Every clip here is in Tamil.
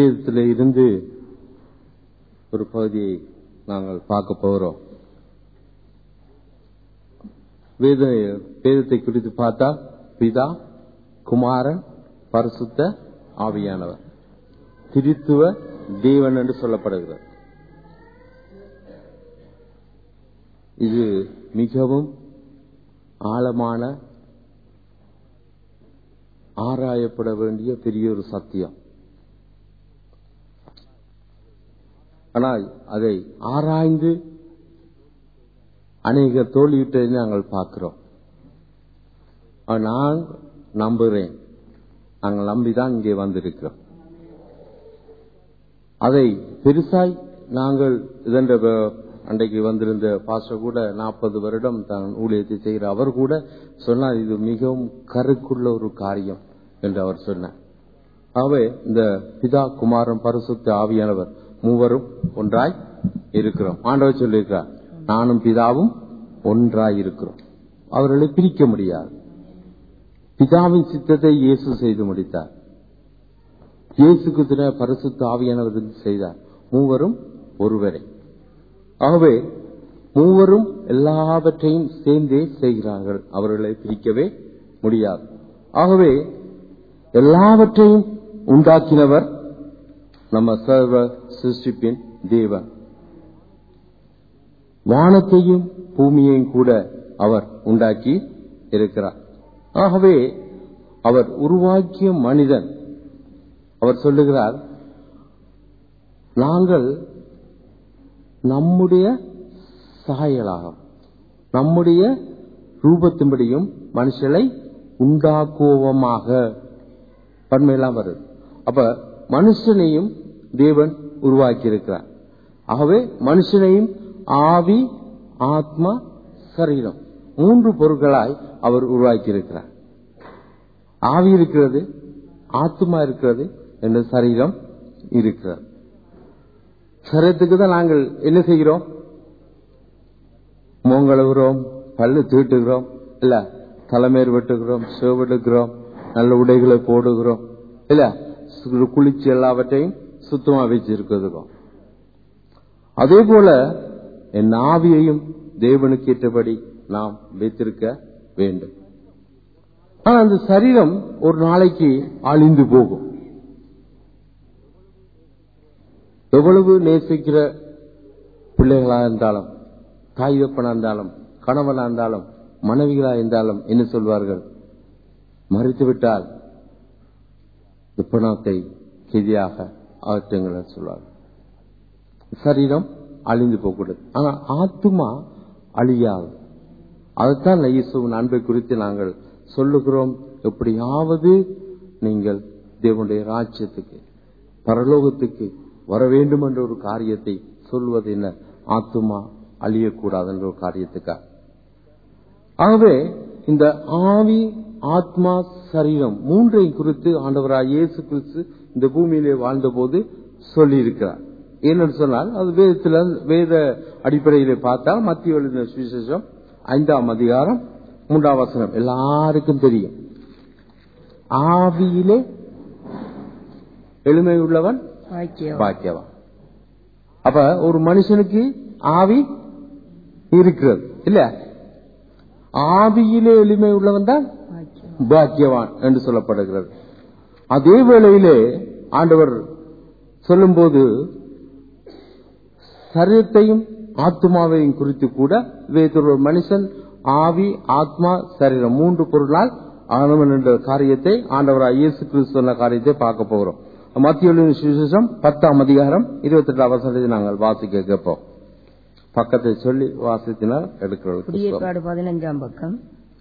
வேதத்தில் இருந்து ஒரு பகுதியை நாங்கள் பார்க்க போகிறோம் வேத வேதத்தை குறித்து பார்த்தா பிதா குமாரன் பரிசுத்த ஆவியானவர் திரித்துவ தேவன் என்று சொல்லப்படுகிறது இது மிகவும் ஆழமான ஆராயப்பட வேண்டிய பெரிய ஒரு சத்தியம் ஆனால் அதை ஆராய்ந்து அநேக தோல்வியிட்டதை நாங்கள் பார்க்கிறோம் நான் நம்புகிறேன் நாங்கள் நம்பிதான் இங்கே வந்திருக்கிறோம் அதை பெருசாய் நாங்கள் இதென்ற அன்றைக்கு வந்திருந்த பாஸ்டர் கூட நாற்பது வருடம் தான் ஊழியத்தை செய்கிற அவர் கூட சொன்னார் இது மிகவும் கருக்குள்ள ஒரு காரியம் என்று அவர் சொன்னார் ஆகவே இந்த பிதா குமாரன் பரிசுத்த ஆவியானவர் மூவரும் ஒன்றாய் இருக்கிறோம் ஆண்டவர் சொல்லியிருக்கிறார் நானும் பிதாவும் ஒன்றாய் இருக்கிறோம் அவர்களை பிரிக்க முடியாது பிதாவின் சித்தத்தை இயேசு செய்து முடித்தார் இயேசுக்கு தின பரிசுத்த ஆவியானவர் செய்தார் மூவரும் ஒருவரே ஆகவே மூவரும் எல்லாவற்றையும் சேர்ந்தே செய்கிறார்கள் அவர்களை பிரிக்கவே முடியாது ஆகவே எல்லாவற்றையும் உண்டாக்கினவர் நம்ம சர்வ சிருஷ்டிப்பின் தேவன் வானத்தையும் பூமியையும் கூட அவர் உண்டாக்கி இருக்கிறார் ஆகவே அவர் உருவாக்கிய மனிதன் அவர் சொல்லுகிறார் நாங்கள் நம்முடைய சாயலாகும் நம்முடைய ரூபத்தின்படியும் மனுஷனை உண்டாக்குவமாக பன்மையெல்லாம் வருது அப்ப மனுஷனையும் தேவன் உருவாக்கி இருக்கிறார் ஆகவே மனுஷனையும் ஆவி ஆத்மா சரீரம் மூன்று பொருட்களாய் அவர் உருவாக்கி இருக்கிறார் ஆவி இருக்கிறது ஆத்மா இருக்கிறது என்ற சரீரம் இருக்கிறது சரீரத்துக்கு தான் நாங்கள் என்ன செய்கிறோம் மோங்கழுகிறோம் பல்லு தீட்டுகிறோம் இல்ல தலைமையர் வெட்டுகிறோம் சேவெடுக்கிறோம் நல்ல உடைகளை போடுகிறோம் இல்ல குளிச்சு எல்லாவற்றையும் சுத்தமா வச்சிருக்கிறோம் அதே போல என் ஆவியையும் தேவனுக்கு ஏற்றபடி நாம் வைத்திருக்க வேண்டும் ஆனா அந்த சரீரம் ஒரு நாளைக்கு அழிந்து போகும் எவ்வளவு நேசிக்கிற பிள்ளைகளா இருந்தாலும் தாய் தப்பனா இருந்தாலும் கணவனா இருந்தாலும் மனைவிகளா இருந்தாலும் என்ன சொல்வார்கள் மறித்து விட்டால் இப்பணத்தை கெதியாக அகற்றுங்கள் சொல்வார்கள் சரீரம் அழிந்து போகக்கூடாது ஆனா ஆத்துமா அழியாது அதுதான் இயேசுவின் அன்பை குறித்து நாங்கள் சொல்லுகிறோம் எப்படியாவது நீங்கள் தேவனுடைய ராஜ்யத்துக்கு பரலோகத்துக்கு வர வேண்டும் என்ற ஒரு காரியத்தை சொல்வது என்ன ஆத்துமா அழியக்கூடாது என்ற ஒரு காரியத்துக்காக ஆகவே இந்த ஆவி ஆத்மா சரீரம் மூன்றையும் குறித்து ஆண்டவராய் இயேசு கிறிஸ்து இந்த பூமியிலே வாழ்ந்த போது சொல்லி இருக்கிறார் ஏன்னு சொன்னால் அது வேதத்தில் வேத அடிப்படையிலே பார்த்தால் மத்திய எழுதின சுவிசேஷம் ஐந்தாம் அதிகாரம் மூன்றாம் வசனம் எல்லாருக்கும் தெரியும் ஆவியிலே எளிமை உள்ளவன் பாக்கியவன் அப்ப ஒரு மனுஷனுக்கு ஆவி இருக்கிறது இல்ல ஆவியிலே எளிமை உள்ளவன் தான் பாக்கியவான் என்று சொல்லப்படுகிறது அதே வேளையிலே ஆண்டவர் சொல்லும்போது சரீரத்தையும் ஆத்மாவையும் குறித்து கூட வேதத்தில் ஒரு மனுஷன் ஆவி ஆத்மா சரீரம் மூன்று பொருளால் ஆனவன் என்ற காரியத்தை ஆண்டவராக இயேசு கிறிஸ்து சொன்ன காரியத்தை பார்க்க போகிறோம் மத்திய சுவிசேஷம் பத்தாம் அதிகாரம் இருபத்தி எட்டாம் வசனத்தை நாங்கள் வாசிக்க கேட்போம் பக்கத்தை சொல்லி வாசித்தினால் எடுக்கிறது பதினஞ்சாம் பக்கம்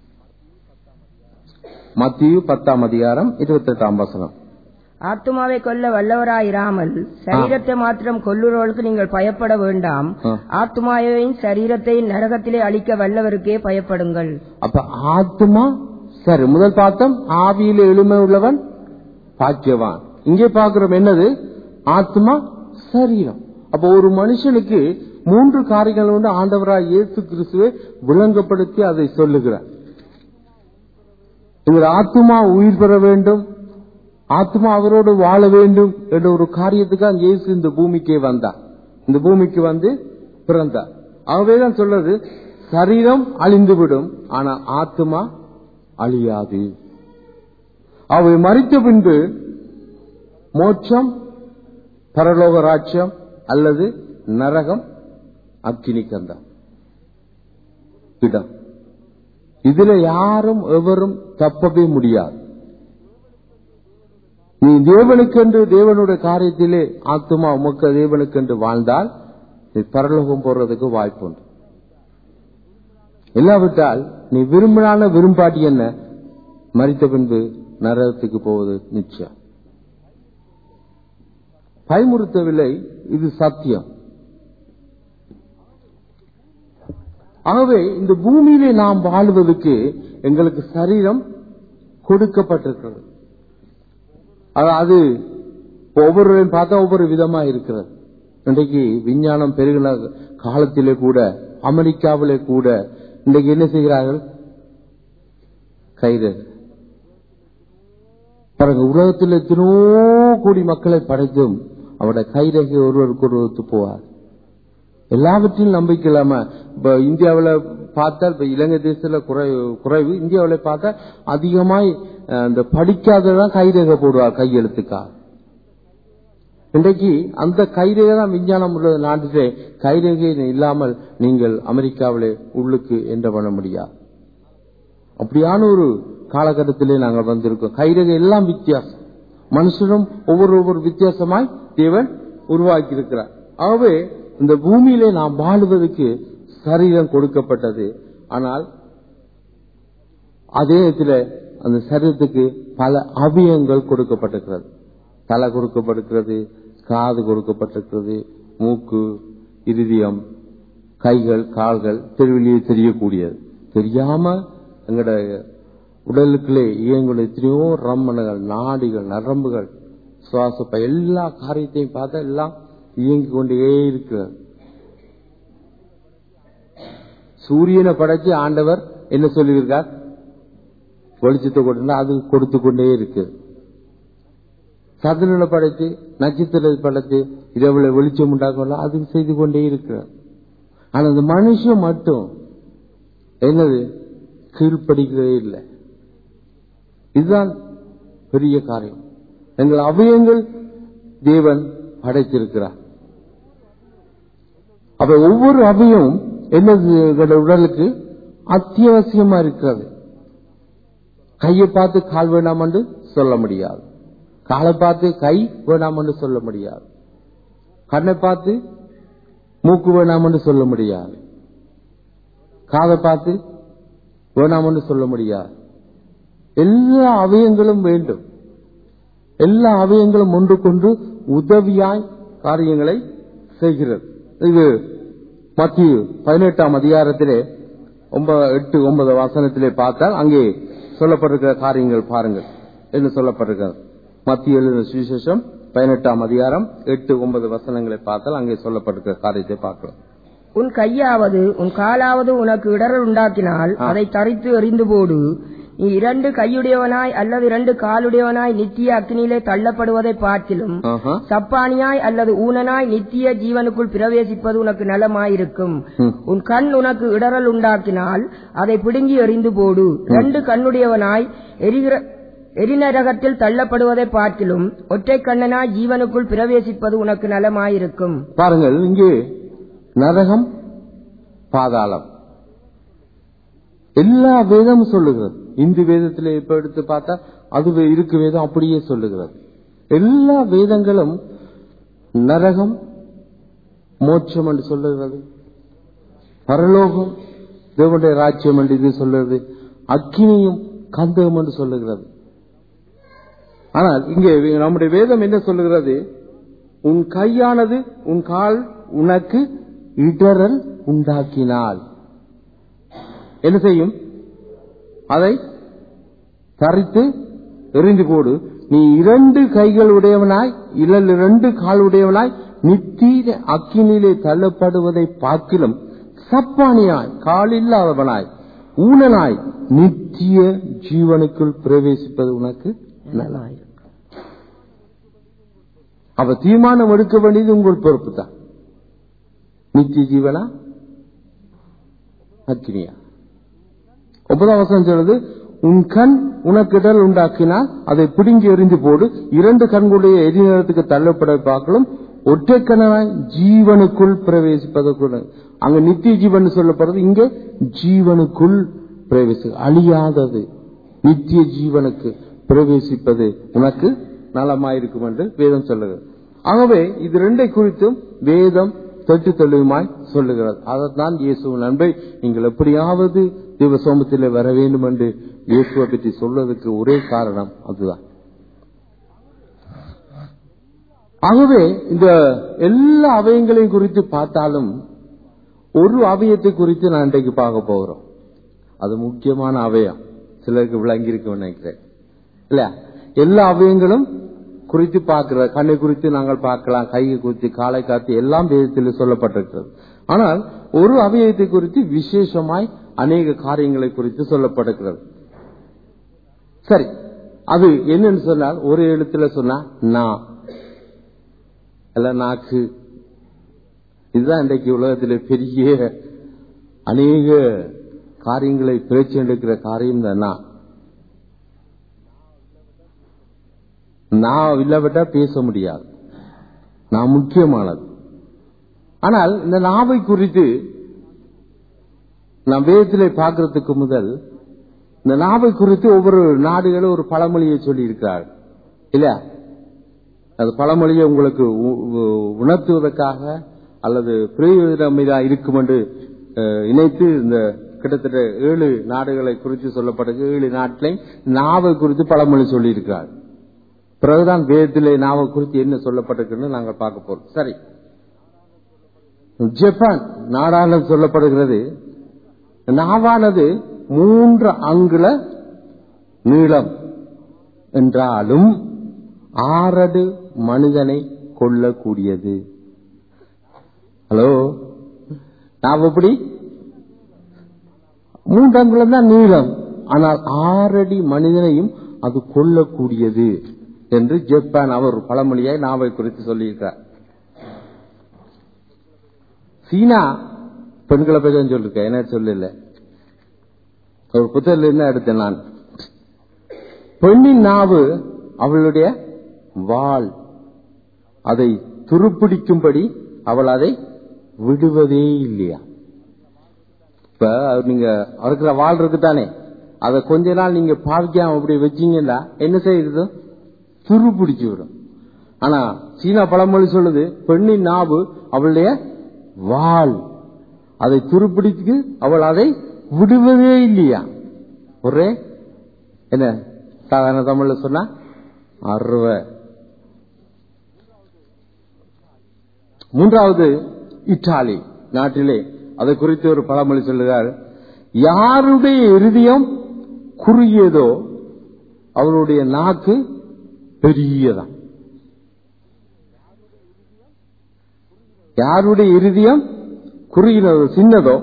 மத்திய பத்தாம் அதிகாரம் இருபத்தி எட்டாம் வசனம் ஆத்மாவை கொல்ல வல்லவராயிராமல் சரீரத்தை மாத்திரம் கொல்லுறவர்களுக்கு நீங்கள் பயப்பட வேண்டாம் ஆத்மாவையும் சரீரத்தையும் நரகத்திலே அழிக்க வல்லவருக்கே பயப்படுங்கள் அப்ப ஆத்மா சரி முதல் பார்த்தோம் ஆவியில எளிமை உள்ளவன் பாக்கியவான் இங்கே பார்க்கிறோம் என்னது ஆத்மா சரீரம் அப்ப ஒரு மனுஷனுக்கு மூன்று காரியங்கள் வந்து ஆண்டவராய் இயேசு கிறிஸ்துவை விளங்கப்படுத்தி அதை சொல்லுகிறார் இவர் ஆத்மா உயிர் பெற வேண்டும் ஆத்மா அவரோடு வாழ வேண்டும் என்ற ஒரு காரியத்துக்காக இயேசு இந்த பூமிக்கே வந்தார் இந்த பூமிக்கு வந்து பிறந்தார் ஆகவேதான் சொல்றது சரீரம் அழிந்துவிடும் ஆனா ஆத்மா அழியாது அவை மறித்த பின்பு மோட்சம் பரலோக ராட்சியம் அல்லது நரகம் அக்கினி கந்தம் இடம் இதுல யாரும் எவரும் தப்பவே முடியாது நீ தேவனுக்கென்று தேவனுடைய காரியத்திலே ஆத்மா உமக்கு தேவனுக்கென்று வாழ்ந்தால் நீ பரலோகம் போறதுக்கு வாய்ப்பு உண்டு இல்லாவிட்டால் நீ விரும்பினான விரும்பாட்டி என்ன மறித்த பின்பு நரகத்துக்கு போவது நிச்சயம் பயமுறுத்தவில்லை இது சத்தியம் ஆகவே இந்த பூமியிலே நாம் வாழ்வதற்கு எங்களுக்கு சரீரம் கொடுக்கப்பட்டிருக்கிறது அது- அது ஒவ்வொருவரையும் பார்த்தா ஒவ்வொரு விதமா இருக்கிறது இன்றைக்கு விஞ்ஞானம் பெருகின காலத்திலே கூட அமெரிக்காவிலே கூட இன்றைக்கு என்ன செய்கிறார்கள் கயிறு பாருங்க உலகத்தில் எத்தனையோ கோடி மக்களை படைத்தும் அவருடைய கைரகை ஒருவருக்கு ஒருவர் ஒத்து போவார் எல்லாவற்றிலும் நம்பிக்கை இல்லாம இப்ப இந்தியாவில் பார்த்தால் இப்ப இலங்கை தேசத்துல குறை- குறைவு இந்தியாவில் பார்த்தா அதிகமாய் அஹ், இந்த படிக்காததான் கைரேகை போடுவார் கையெழுத்துக்காக இன்றைக்கு அந்த கைரேகை தான் விஞ்ஞானம் உள்ள நாட்டிலே கைரேகை இல்லாமல் நீங்கள் அமெரிக்காவிலே உள்ளுக்கு என்ற பண்ண முடியாது அப்படியான ஒரு காலகட்டத்திலே நாங்கள் வந்திருக்கோம் கைரேகை எல்லாம் வித்தியாசம் மனுஷனும் ஒவ்வொரு ஒவ்வொரு வித்தியாசமாய் தேவன் உருவாக்கி இருக்கிறார் ஆகவே இந்த பூமியிலே நாம் வாழுவதற்கு சரீரம் கொடுக்கப்பட்டது ஆனால் அதே நேரத்தில் அந்த சரீரத்துக்கு பல அவயங்கள் கொடுக்கப்பட்டிருக்கிறது தலை கொடுக்கப்பட்டிருக்கிறது காது கொடுக்கப்பட்டிருக்கிறது மூக்கு இருதயம் கைகள் கால்கள் தெருவிலேயே தெரியக்கூடியது தெரியாம எங்கட உடலுக்குள்ளே இயங்குள்ள எத்தனையோ ரம்மணுகள் நாடிகள் நரம்புகள் சுவாசப்ப எல்லா காரியத்தையும் பார்த்தா எல்லாம் இயங்கிக் கொண்டே இருக்கிறது சூரியனை படைச்சு ஆண்டவர் என்ன சொல்லியிருக்கார் வெளிச்சத்தை கொடுத்தா அது கொடுத்து கொண்டே இருக்கு சதுரனை படைத்து நட்சத்திரத்தை படைத்து இரவுல வெளிச்சம் உண்டாக்கலாம் அது செய்து கொண்டே இருக்கிறார் ஆனா அந்த மனுஷன் மட்டும் என்னது கீழ்ப்படிக்கிறதே இல்லை இதுதான் பெரிய காரியம் எங்கள் அவயங்கள் தேவன் படைத்திருக்கிறார் அப்ப ஒவ்வொரு அவயமும் என்னது எங்களோட உடலுக்கு அத்தியாவசியமா இருக்கிறது கையை பார்த்து கால் வேண்டாம் என்று சொல்ல முடியாது காலை பார்த்து கை வேண்டாம் என்று சொல்ல முடியாது கண்ணை பார்த்து மூக்கு வேண்டாம் என்று சொல்ல முடியாது காதை பார்த்து வேண்டாம் என்று சொல்ல முடியாது எல்லா அவயங்களும் வேண்டும் எல்லா அவயங்களும் ஒன்று கொண்டு உதவியாய் காரியங்களை செய்கிறது இது மத்திய பதினெட்டாம் அதிகாரத்திலே ஒன்பது எட்டு ஒன்பது வசனத்திலே பார்த்தால் அங்கே சொல்லப்பட்டிருக்கிற காரியங்கள் பாருங்கள் என்ன சொல்லப்பட்டிருக்கிறது மத்திய எழுதின சுவிசேஷம் பதினெட்டாம் அதிகாரம் எட்டு ஒன்பது வசனங்களை பார்த்தால் அங்கே சொல்லப்பட்டிருக்கிற காரியத்தை பார்க்கலாம் உன் கையாவது உன் காலாவது உனக்கு இடரல் உண்டாக்கினால் அதை தரித்து எறிந்து போடு நீ இரண்டு கையுடையவனாய் அல்லது இரண்டு காலுடையவனாய் நித்திய அக்னியிலே தள்ளப்படுவதை பார்க்கிலும் ஆஹா. சப்பானியாய் அல்லது ஊனனாய் நித்திய ஜீவனுக்குள் பிரவேசிப்பது உனக்கு நலமாயிருக்கும் ம். உன் கண் உனக்கு இடரல் உண்டாக்கினால் அதை பிடுங்கி எறிந்து போடு ரெண்டு கண்ணுடையவனாய் எரிகிற எரிநரகத்தில் தள்ளப்படுவதை பார்க்கிலும் ஒற்றை கண்ணனாய் ஜீவனுக்குள் பிரவேசிப்பது உனக்கு நலமாயிருக்கும் பாருங்கள் இங்கே நரகம் பாதாளம் எல்லா வேதமும் சொல்லுகிறது இந்து வேதத்திலே இப்ப எடுத்து பார்த்தா அது வே- இருக்கு வேதம் அப்படியே சொல்லுகிறது எல்லா வேதங்களும் நரகம் மோட்சம் என்று சொல்லுகிறது பரலோகம் தேவனுடைய ராஜ்யம் என்று இது சொல்லுகிறது அக்கினியும் கந்தகம் என்று சொல்லுகிறது ஆனால் இங்கே நம்முடைய வேதம் என்ன சொல்லுகிறது உன் கையானது உன் கால் உனக்கு இடரல் உண்டாக்கினால் என்ன செய்யும் அதை தரித்து எறிந்து போடு நீ இரண்டு கைகள் உடையவனாய் இல்லல் இரண்டு கால் உடையவனாய் நித்திய அக்கினிலே தள்ளப்படுவதை பார்க்கிலும் சப்பானியாய் கால் இல்லாதவனாய் ஊனனாய் நித்திய ஜீவனுக்குள் பிரவேசிப்பது உனக்கு நலமாயிருக்கும் அப்ப தீர்மானம் எடுக்க வேண்டியது உங்கள் பொறுப்பு தான் நித்திய ஜீவனா அக்கினியா ஒன்பதாம் வசனம் சொல்றது உன் கண் உனக்கு இடல் உண்டாக்கினால் அதை பிடுங்கி எறிந்து போடு இரண்டு கண்களுடைய எதிர்நேரத்துக்கு தள்ளப்பட பார்க்கலும் ஒற்றை கணனாய் ஜீவனுக்குள் பிரவேசிப்பதற்கு அங்க நித்திய ஜீவன் சொல்லப்படுறது இங்க ஜீவனுக்குள் பிரவேசி அழியாதது நித்திய ஜீவனுக்கு பிரவேசிப்பது உனக்கு நலமாயிருக்கும் என்று வேதம் சொல்லுகிறது ஆகவே இது ரெண்டை குறித்தும் வேதம் தொட்டு தெளிவுமாய் சொல்லுகிறது அதைத்தான் இயேசுவின் அன்பை நீங்கள் எப்படியாவது தேவ சோமத்திலே வர வேண்டும் என்று இயேசுவை பற்றி சொல்வதற்கு ஒரே காரணம் அதுதான் ஆகவே இந்த எல்லா அவயங்களையும் குறித்து பார்த்தாலும் ஒரு அவயத்தை குறித்து நான் இன்றைக்கு பார்க்க போகிறோம் அது முக்கியமான அவயம் சிலருக்கு விளங்கி இருக்கும் நினைக்கிறேன் இல்ல எல்லா அவயங்களும் குறித்து பார்க்கிற கண்ணை குறித்து நாங்கள் பார்க்கலாம் கையை குறித்து காலை காத்து எல்லாம் வேதத்தில் சொல்லப்பட்டிருக்கிறது ஆனால் ஒரு அவயத்தை குறித்து விசேஷமாய் அநேக காரியங்களை குறித்து சொல்லப்பட்டிருக்கிறது சரி அது என்னன்னு சொன்னால் ஒரு எழுத்துல சொன்னா நான் அல்ல நாக்கு இதுதான் இன்றைக்கு உலகத்தில் பெரிய அநேக காரியங்களை பேச்சு எடுக்கிற காரியம் தான் நான் நான் இல்லாவிட்டா பேச முடியாது நான் முக்கியமானது ஆனால் இந்த நாவை குறித்து நான் வேதத்திலே பார்க்கறதுக்கு முதல் இந்த நாவை குறித்து ஒவ்வொரு நாடுகளும் ஒரு பழமொழியை சொல்லி இருக்கிறார் இல்ல அது பழமொழியை உங்களுக்கு உணர்த்துவதற்காக அல்லது பிரயோஜனமிதா இருக்கும் என்று இணைத்து இந்த கிட்டத்தட்ட ஏழு நாடுகளை குறித்து சொல்லப்பட்ட ஏழு நாட்டிலையும் நாவை குறித்து பழமொழி சொல்லி இருக்கிறார் பிறகுதான் வேதத்திலே நாவை குறித்து என்ன சொல்லப்பட்டிருக்குன்னு நாங்கள் பார்க்க போறோம் சரி ஜப்பான் நாடான சொல்லப்படுகிறது நாவானது மூன்று அங்குல நீளம் என்றாலும் ஆறடு மனிதனை கொள்ளக்கூடியது ஹலோ நான் எப்படி மூன்று அங்குலம் தான் நீளம் ஆனால் ஆறடி மனிதனையும் அது கொள்ளக்கூடியது என்று ஜப்பான் அவர் பழமொழியாய் நாவை குறித்து சொல்லியிருக்கிறார் சீனா பெண்களை பற்றி தான் சொல்லிருக்க என்ன சொல்லல ஒரு புத்தகத்தில் என்ன எடுத்தேன் நான் பெண்ணின் நாவு அவளுடைய வாள் அதை துருப்பிடிக்கும்படி அவள் அதை விடுவதே இல்லையா இப்ப நீங்க இருக்கிற வாள் இருக்குதானே அதை கொஞ்ச நாள் நீங்க பாவிக்காம அப்படி வச்சீங்கன்னா என்ன செய்யுது துரு பிடிச்சு விடும் ஆனா சீனா பழமொழி சொல்லுது பெண்ணின் நாவு அவளுடைய வாள் அதை துருப்பிடிக்கு அவள் அதை விடுவதே இல்லையா ஒரே என்ன சாதாரண தமிழ்ல சொன்னா அறுவ மூன்றாவது இத்தாலி நாட்டிலே அதை குறித்து ஒரு பழமொழி சொல்லுகிறார் யாருடைய இருதயம் குறுகியதோ அவருடைய நாக்கு பெரியதான் யாருடைய இருதயம் குறுகினதோ சின்னதோ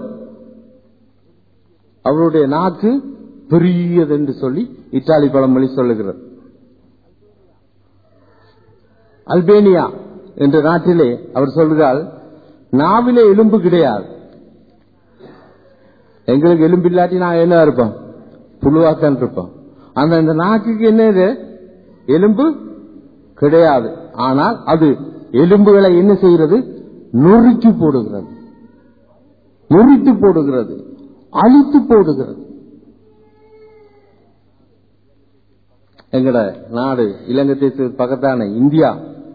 அவருடைய நாக்கு பெரியது என்று சொல்லி இத்தாலி பழமொழி சொல்லுகிறது அல்பேனியா என்ற நாட்டிலே அவர் சொல்கிறார் நாவிலே எலும்பு கிடையாது எங்களுக்கு எலும்பு இல்லாட்டி நான் என்ன இருப்போம் புழுவாத்தான் இருப்போம் அந்த இந்த நாக்குக்கு என்ன எலும்பு கிடையாது ஆனால் அது எலும்புகளை என்ன செய்கிறது நொறுக்கி போடுகிறது நொறித்து போடுகிறது அழித்து போடுகிறது எங்கட நாடு இலங்கை தேசத்துக்கு பக்கத்தான இந்தியா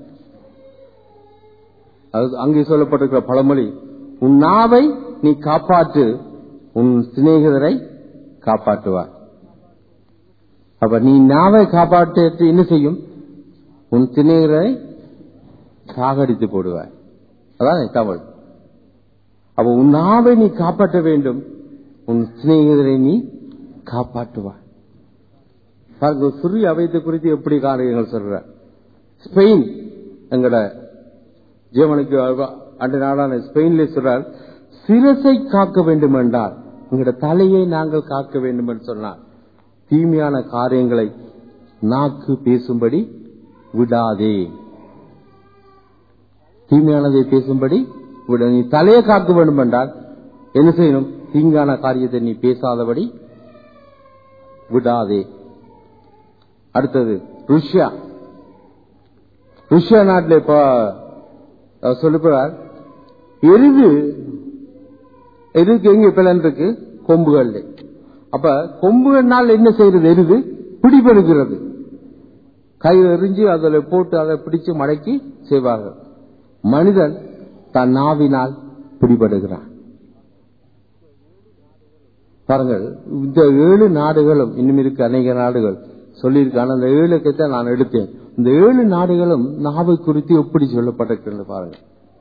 அது அங்கே சொல்லப்பட்டிருக்கிற பழமொழி உன் நாவை நீ காப்பாற்று உன் சிநேகிதரை காப்பாற்றுவார் அப்ப நீ நாவை காப்பாற்ற என்ன செய்யும் உன் சிநேகிதரை சாகடித்து போடுவாய் அதான் தமிழ் அப்ப உன் நாவை நீ காப்பாற்ற வேண்டும் உன் சிநேகிதரை நீ காப்பாற்றுவாய் பாருங்க சிறிய அவையத்தை குறித்து எப்படி காரியங்கள் சொல்ற ஸ்பெயின் எங்கட ஜெர்மனிக்கு அண்டு நாடான ஸ்பெயின்ல சொல்றார் சிரசை காக்க வேண்டும் என்றால் எங்கட தலையை நாங்கள் காக்க வேண்டும் என்று சொன்னார் தீமையான காரியங்களை நாக்கு பேசும்படி விடாதே தீமையானதை பேசும்படி விட நீ தலையை காக்க வேண்டும் என்றால் என்ன செய்யணும் தீங்கான காரியத்தை நீ பேசாதபடி விடாதே அடுத்தது ருஷ்யா ருஷ்யா நாட்டில் இப்ப அவர் சொல்லுகிறார் எருது எருதுக்கு எங்க பிளன் இருக்கு கொம்புகள் அப்ப கொம்புகள்னால் என்ன செய்யறது எருது பிடிபெடுக்கிறது கை எறிஞ்சு அதில் போட்டு அதை பிடிச்சு மடக்கி செய்வார்கள் மனிதன் தன் நாவினால் பிடிபடுகிறான் பாருங்கள் இந்த ஏழு நாடுகளும் இன்னும் இருக்கு அநேக நாடுகள் சொல்லியிருக்கான அந்த ஏழுக்கத்தை நான் எடுத்தேன் இந்த ஏழு நாடுகளும் நாவை குறித்து எப்படி சொல்லப்பட்டிருக்கிறது பாருங்க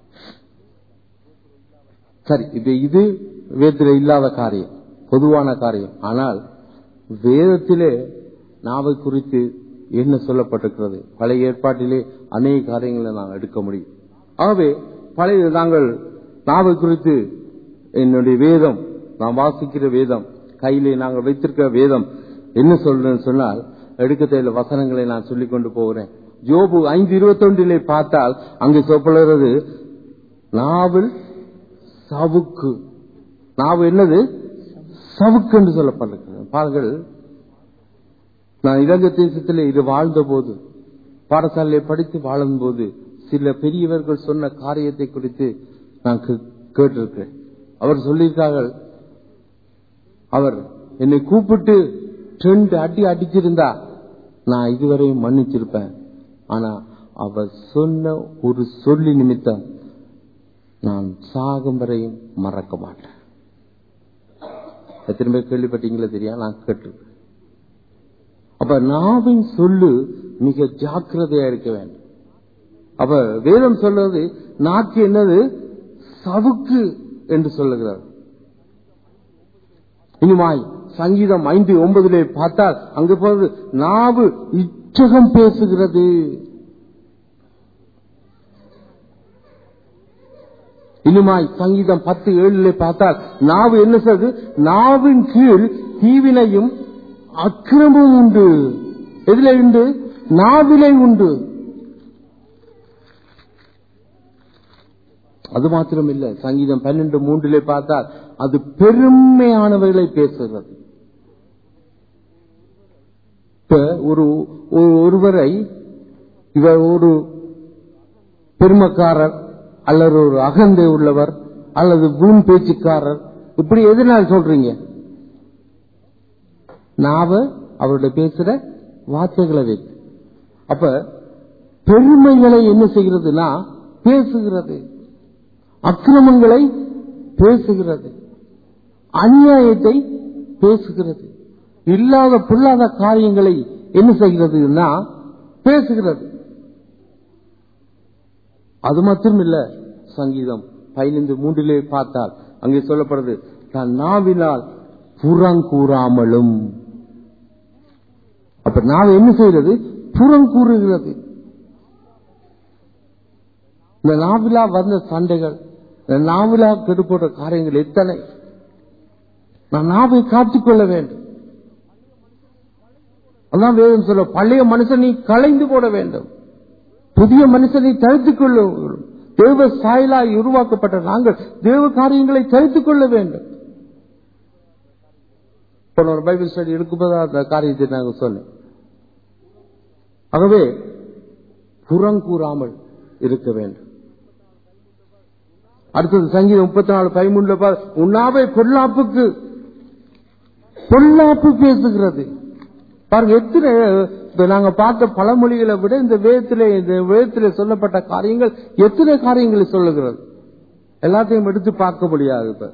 சரி இப்ப இது வேதத்தில் இல்லாத காரியம் பொதுவான காரியம் ஆனால் வேதத்திலே நாவை குறித்து என்ன சொல்லப்பட்டிருக்கிறது பழைய ஏற்பாட்டிலே அநேக காரியங்களை நாம் எடுக்க முடியும் ஆகவே பழைய நாங்கள் நாவை குறித்து என்னுடைய வேதம் நாம் வாசிக்கிற வேதம் கையிலே நாங்கள் வைத்திருக்கிற வேதம் என்ன சொல்றேன்னு சொன்னால் எடுக்க தேவையில்ல வசனங்களை நான் சொல்லிக் கொண்டு போகிறேன் ஜோபு ஐந்து இருபத்தொன்றிலே பார்த்தால் அங்கே சொல்லப்படுகிறது நாவில் சவுக்கு நாவு என்னது சவுக்கு என்று சொல்லப்பட்டிருக்கிறது பாருங்கள் நான் இலங்கை தேசத்தில் இது வாழ்ந்த போது பாடசாலையை படித்து வாழும் போது சில பெரியவர்கள் சொன்ன காரியத்தை குறித்து நான் கேட்டிருக்கிறேன் அவர் சொல்லியிருக்கார்கள் அவர் என்னை கூப்பிட்டு ரெண்டு அடி அடிச்சிருந்தா நான் இதுவரையும் மன்னிச்சிருப்பேன் ஆனா அவர் சொன்ன ஒரு சொல்லி நிமித்தம் நான் சாகும் வரையும் மறக்க மாட்டேன் எத்தனை பேர் கேள்விப்பட்டீங்களா தெரியா நான் கேட்டிருக்கேன் அப்ப நாவின் சொல்லு மிக ஜாக்கிரதையா இருக்க வேண்டும் அப்ப வேதம் சொல்றது நாக்கு என்னது சவுக்கு என்று சொல்லுகிறார் இனிமாய் சங்கீதம் ஐந்து ஒன்பதிலே பார்த்தால் அங்கு போறது நாவு இச்சகம் பேசுகிறது இனிமாய் சங்கீதம் பத்து ஏழுல பார்த்தால் நாவு என்ன சொல்றது நாவின் கீழ் தீவினையும் அக்கிரமும் உண்டு எதுல உண்டு நாவிலை உண்டு அது மாத்திரம் இல்ல சங்கீதம் பன்னெண்டு மூன்றிலே பார்த்தால் அது பெருமையானவைகளை பேசுகிறது இப்ப ஒரு ஒருவரை இவர் ஒரு பெருமக்காரர் அல்லது ஒரு அகந்தை உள்ளவர் அல்லது பூம் பேச்சுக்காரர் இப்படி எதனால் சொல்றீங்க நாவ அவருடைய பேசுற வார்த்தைகளை வைத்து அப்ப பெருமைகளை என்ன செய்கிறதுனா பேசுகிறது அக்கிரமங்களை பேசுகிறது அநியாயத்தை பேசுகிறது இல்லாத பொல்லாத காரியங்களை என்ன செய்கிறதுனா பேசுகிறது அது மட்டும் இல்ல சங்கீதம் பதினைந்து மூன்றிலே பார்த்தால் அங்கே சொல்லப்படுறது தன் நாவினால் புறங்கூறாமலும் அப்ப நாவு என்ன செய்கிறது புறங்கூறுகிறது இந்த நாவிலா வந்த சண்டைகள் இந்த நாவிலா கெடுபோட்ட காரியங்கள் எத்தனை நான் நாவை காத்துக்கொள்ள வேண்டும் அதான் வேதம் சொல்ல பழைய மனுஷனை களைந்து போட வேண்டும் புதிய மனுஷனை தடுத்துக் கொள்ள தேவ சாயலாய் உருவாக்கப்பட்ட நாங்கள் தேவ காரியங்களை தடுத்துக் கொள்ள வேண்டும் போன ஒரு பைபிள் ஸ்டடி எடுக்கும்போது அந்த காரியத்தை நாங்கள் சொன்னேன் ஆகவே புறங்கூறாமல் இருக்க வேண்டும் அடுத்தது சங்கீதம் முப்பத்தி நாலு பதிமூணுல உண்ணாவை பொல்லாப்புக்கு பொல்லாப்பு பேசுகிறது பாருங்க எத்தனை இப்ப நாங்க பார்த்த பழமொழிகளை விட இந்த வேதத்திலே இந்த வேதத்திலே சொல்லப்பட்ட காரியங்கள் எத்தனை காரியங்களை சொல்லுகிறது எல்லாத்தையும் எடுத்து பார்க்க முடியாது இப்ப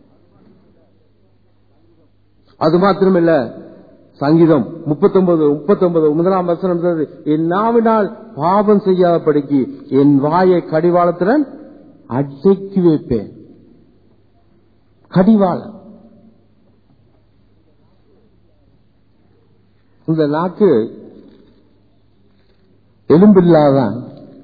அது மாத்திரமில்ல சங்கீதம் முப்பத்தொன்பது முப்பத்தொன்பது முதலாம் வசனம் சொல்றது, என் நாவினால் பாவம் செய்யாதபடிக்கு என் வாயை கடிவாளத்துடன் அடக்கி வைப்பேன் கடிவாளம் இந்த நாக்கு எலும்பில்லாதான்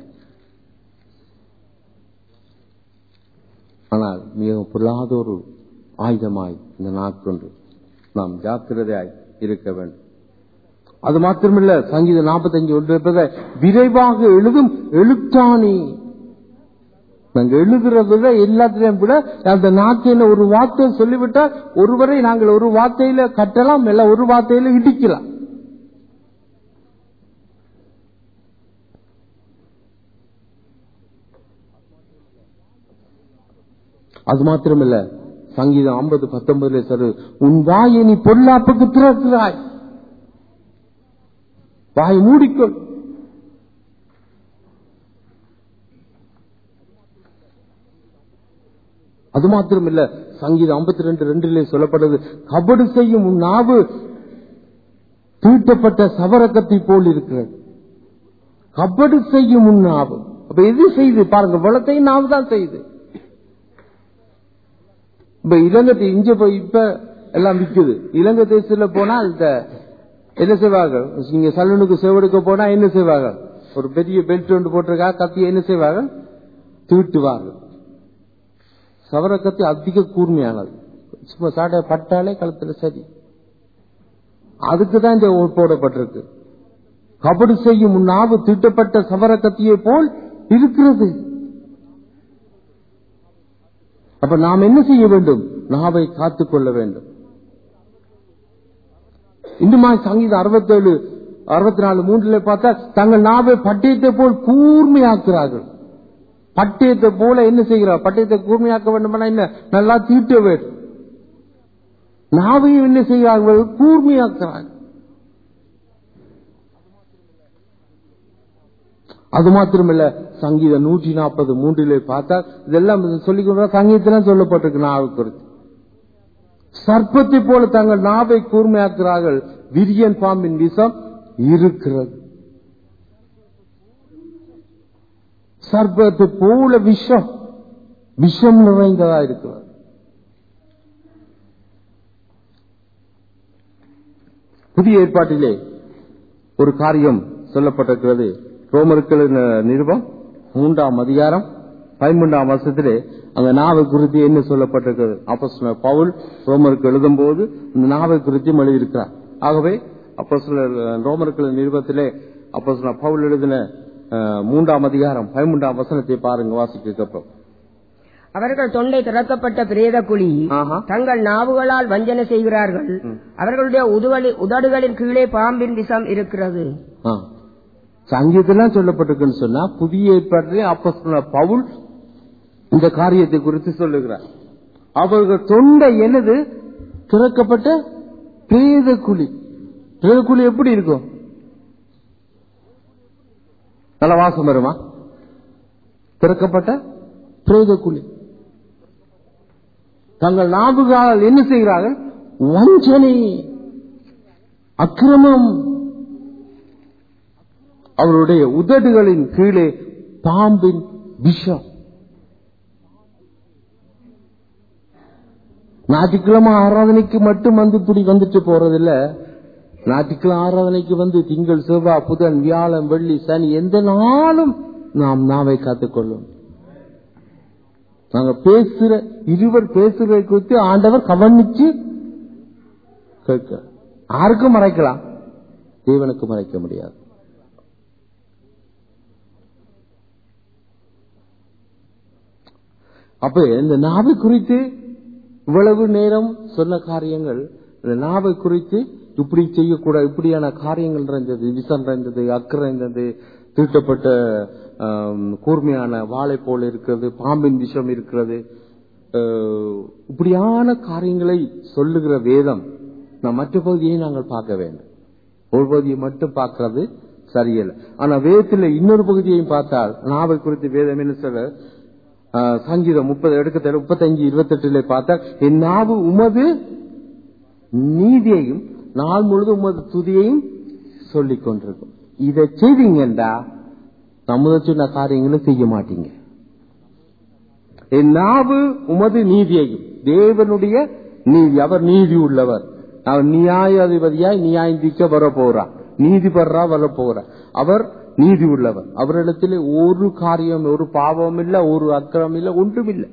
ஆனால் மிக பொல்லாத ஒரு ஆயுதமாய் இந்த நாக்கொன்று நாம் ஜாக்கிரதையாய் இருக்க வேண்டும் அது மாத்திரமில்ல சங்கீதம் நாற்பத்தஞ்சு ஒன்று இருப்பதை விரைவாக எழுதும் எழுத்தாணி நாங்க எழுதுறத விட எல்லாத்திலையும் விட அந்த நாட்டில ஒரு வார்த்தை சொல்லிவிட்டால் ஒருவரை நாங்கள் ஒரு வார்த்தையில கட்டலாம் இல்ல ஒரு வார்த்தையில இடிக்கலாம் அது மாத்திரமல்ல சங்கீதம் ஐம்பது பத்தொன்பதுல சரு உன் வாயை நீ பொல்லாப்புக்கு திறக்கிறாய் வாய் மூடிக்கொள் அது மாத்திரம் இல்ல சங்கீதம் ஐம்பத்தி ரெண்டு ரெண்டிலே சொல்லப்படுது கபடு செய்யும் உன் நாவு தீட்டப்பட்ட சவரக்கத்தை போல் இருக்கிறது கபடு செய்யும் உன் நாவு அப்ப எது செய்து பாருங்க வளத்தை நாவு தான் செய்யுது இப்ப இலங்கை இங்க போய் இப்ப எல்லாம் விக்குது இலங்கை தேசத்துல போனா இந்த என்ன செய்வாங்க நீங்க சலூனுக்கு செவடுக்க போனா என்ன செய்வாங்க ஒரு பெரிய பெல்ட் ஒன்று போட்டிருக்கா கத்தி என்ன செய்வாங்க தீட்டுவார்கள் சவர கத்தி அதிக கூர்மையானது சும்மா சாட்டை பட்டாலே கழுத்துல சரி அதுக்கு தான் இந்த போடப்பட்டிருக்கு கபடு செய்யும் நாவு தீட்டப்பட்ட சவர கத்தியை போல் இருக்கிறது அப்ப நாம் என்ன செய்ய வேண்டும் நாவை காத்துக் கொள்ள வேண்டும் இன்னுமா சங்கீதம் அறுபத்தேழு அறுபத்தி நாலு மூன்றுல பார்த்தா தங்கள் நாவை பட்டயத்தை போல் கூர்மையாக்குறார்கள் பட்டயத்தை போல என்ன செய்கிறார் பட்டயத்தை கூர்மையாக்க வேண்டுமானா என்ன நல்லா தீட்ட வேண்டும் நாவையும் என்ன செய்கிறார்கள் கூர்மையாக்குறார்கள் அது மாத்திரமல்ல சங்கீதம் நூற்றி நாற்பது மூன்றிலே பார்த்தா இதெல்லாம் சொல்லிக்கொண்டா சங்கீதத்திலாம் சொல்லப்பட்டிருக்கு நாவை குறித்து சர்ப்பத்தை போல தங்கள் நாவை கூர்மையாக்குறார்கள் விரியன் பாம்பின் விஷம் இருக்கிறது சர்ப்பத்தை போல விஷம் விஷம் நிறைந்ததா இருக்கிறது புதிய ஏற்பாட்டிலே ஒரு காரியம் சொல்லப்பட்டிருக்கிறது ரோமர்களின் நிருபம் மூன்றாம் அதிகாரம் பதிமூன்றாம் வருஷத்திலே அந்த நாவை குறித்து என்ன சொல்லப்பட்டிருக்கிறது அப்போ பவுல் ரோமருக்கு எழுதும் போது இந்த நாவை குறித்து எழுதியிருக்கிறார் ஆகவே அப்போ ரோமர்கள் நிருபத்திலே அப்போ பவுல் எழுதின மூன்றாம் அதிகாரம் பதிமூன்றாம் வசனத்தை பாருங்க வாசிக்கப்போ அவர்கள் தொண்டை திறக்கப்பட்ட பிரேத குழி ஆஹா. தங்கள் நாவுகளால் வஞ்சனை செய்கிறார்கள் அவர்களுடைய உதுவலி- உதடுகளின் கீழே பாம்பின் விஷம் இருக்கிறது ஆ. சங்கீதெல்லாம் சொல்லப்பட்டிருக்குன்னு சொன்னா புதிய ஏற்பாட்டிலே அப்போ பவுல் இந்த காரியத்தை குறித்து சொல்லுகிறார் அவர்கள் தொண்டை என்னது திறக்கப்பட்ட பிரேத குழி பிரேத குழி எப்படி இருக்கும் நல்ல வாசம் வருமா திறக்கப்பட்ட பிரேத குழி தங்கள் நாவுகால் என்ன செய்கிறார்கள் வஞ்சனை அக்கிரமம் அவருடைய உதடுகளின் கீழே பாம்பின் விஷம் ஞாயிற்றுக்கிழமை ஆராதனைக்கு மட்டும் வந்து இப்படி வந்துட்டு போறதில்ல ஞாயிற்றுக்கிழமை ஆராதனைக்கு வந்து திங்கள் செவ்வாய் புதன் வியாழன் வெள்ளி சனி எந்த நாளும் நாம் நாவை காத்துக்கொள்ளும் நாங்க பேசுற இருவர் பேசுறதை குறித்து ஆண்டவர் கவனிச்சு கேட்க யாருக்கும் மறைக்கலாம் தேவனுக்கு மறைக்க முடியாது அப்ப இந்த நாவை குறித்து இவ்வளவு நேரம் சொன்ன காரியங்கள் இந்த நாவை குறித்து இப்படி செய்யக்கூடாது இப்படியான காரியங்கள் இருந்தது விஷம் இருந்தது அக்கறை இருந்தது தீட்டப்பட்ட ஆம், கூர்மையான வாழை போல இருக்கிறது பாம்பின் விஷம் இருக்கிறது அஹ், இப்படியான காரியங்களை சொல்லுகிற வேதம் நான் மற்ற பகுதியை நாங்கள் பார்க்க வேண்டும் ஒரு பகுதியை மட்டும் பார்க்கிறது சரியில்லை ஆனா வேதத்தில் இன்னொரு பகுதியையும் பார்த்தால் நாவை குறித்து வேதம் என்ன சொல்ல ஆஹ், சங்கீதம் முப்பது எடுக்க முப்பத்தஞ்சு இருபத்தி எட்டுல பார்த்தால் என் நாவு உமது நீதியையும் நாள் முழுதும் உமது துதியையும் சொல்லிக் கொண்டிருக்கும் இதை செய்தீங்கண்டா சமுத சொன்ன காரியங்களை செய்ய மாட்டீங்க என் நாவு உமது நீதியையும் தேவனுடைய நீதி அவர் நீதி உள்ளவர் அவர் நியாயாதிபதியாய் நியாயந்திக்க வர போறார் நீதிபரா வர போறார் அவர் நீதி உள்ளவர் அவரிடத்திலே ஒரு காரியம் ஒரு பாவம் இல்ல ஒரு அக்கிரம் இல்ல ஒன்றும் இல்லை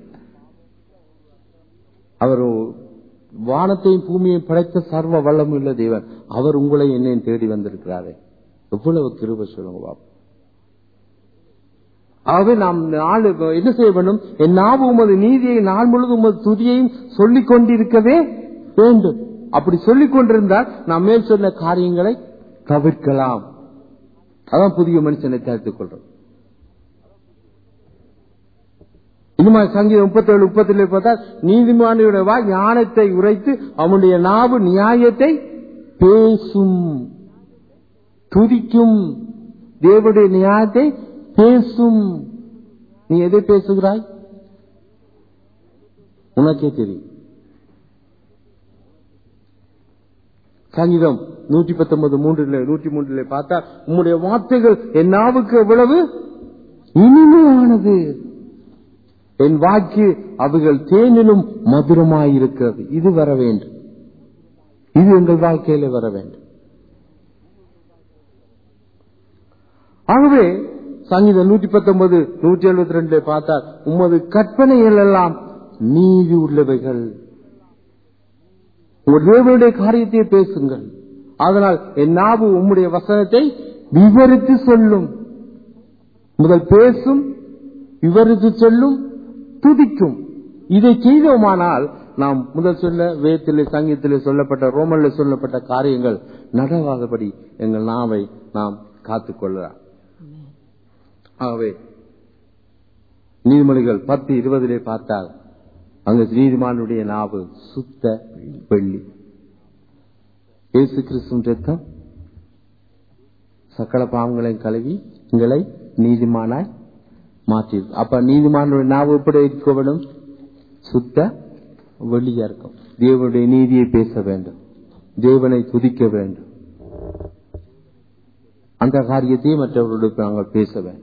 அவர் வானத்தையும் பூமியையும் படைத்த சர்வ வல்லமும் உள்ள தேவன் அவர் உங்களை என்னையும் தேடி வந்திருக்கிறாரே எவ்வளவு கிருப சொல்லுங்க பாப்போம் ஆகவே நாம் நாள் என்ன செய்ய வேண்டும் என் நாவு உமது நீதியை நாள் முழுவதும் உமது துதியையும் சொல்லிக் கொண்டிருக்கவே வேண்டும் அப்படி சொல்லிக் கொண்டிருந்தால் நாம் மேல் சொன்ன காரியங்களை தவிர்க்கலாம் அதான் புதிய மனுஷனை தயாரித்துக் கொள்றோம் இனிமே சங்கீதம் முப்பத்தேழு முப்பத்தி பார்த்தா நீதிமானியுடைய வாய் ஞானத்தை உரைத்து அவனுடைய நாவு நியாயத்தை பேசும் துதிக்கும் தேவனுடைய நியாயத்தை பேசும் நீ எதை பேசுகிறாய் உனக்கே தெரியும் சங்கீதம் நூற்றி பத்தொன்பது மூன்றில் நூற்றி மூன்றில் பார்த்தா உம்முடைய வார்த்தைகள் என் நாவுக்கு எவ்வளவு இனிமையானது என் வாக்கு அவைகள் தேனிலும் மதுரமாயிருக்கிறது இது வர வேண்டும் இது எங்கள் வாழ்க்கையில வர வேண்டும் ஆகவே சங்கீதம் நூற்றி பத்தொன்பது நூற்றி எழுபத்தி ரெண்டுல பார்த்தால் உமது கற்பனைகள் எல்லாம் நீதி உள்ளவைகள் உங்கள் தேவனுடைய காரியத்தை பேசுங்கள் அதனால் என் நாவு உம்முடைய வசனத்தை விவரித்து சொல்லும் முதல் பேசும் விவரித்து சொல்லும் துதிக்கும் இதை செய்தோமானால் நாம் முதல் சொல்ல வேதத்திலே சங்கீதத்திலே சொல்லப்பட்ட ரோமன்ல சொல்லப்பட்ட காரியங்கள் நடவாதபடி எங்கள் நாவை நாம் காத்துக்கொள்ளலாம் ஆகவே நீதிமொழிகள் பத்து இருபதிலே பார்த்தால் அங்கு நீதிமானுடைய நாவு சுத்த வெள்ளி இயேசு கிறிஸ்துவின் ரத்தம் சக்கல பாவங்களையும் கழுவி எங்களை நீதிமானாய் மாற்றி அப்ப நீதிமானுடைய நாவு எப்படி இருக்க வேண்டும் சுத்த வெளியா இருக்கும் தேவனுடைய நீதியை பேச வேண்டும் தேவனை துதிக்க வேண்டும் அந்த காரியத்தை மற்றவர்களுக்கு நாங்கள் பேச வேண்டும்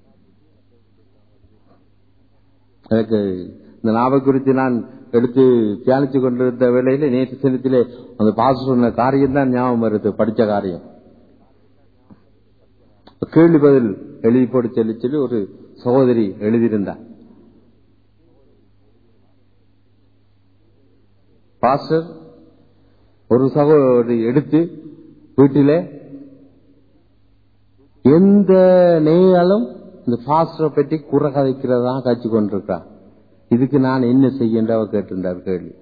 எனக்கு இந்த நாவை குறித்து நான் எடுத்து தியானித்து கொண்டிருந்த வேளையில நேற்று தினத்திலே அந்த பாச சொன்ன காரியம் தான் ஞாபகம் வருது படிச்ச காரியம் கேள்வி பதில் எழுதி போட்டு சொல்லி சொல்லி ஒரு சகோதரி எழுதியிருந்தார் பாஸ்டர் ஒரு சகோதரி எடுத்து வீட்டிலே எந்த நேயாலும் இந்த பாஸ்டரை பற்றி குறை கதைக்கிறதா காட்சி கொண்டிருக்கா இதுக்கு நான் என்ன செய்யன்ற அவர் கேட்டிருந்தார் கேள்வி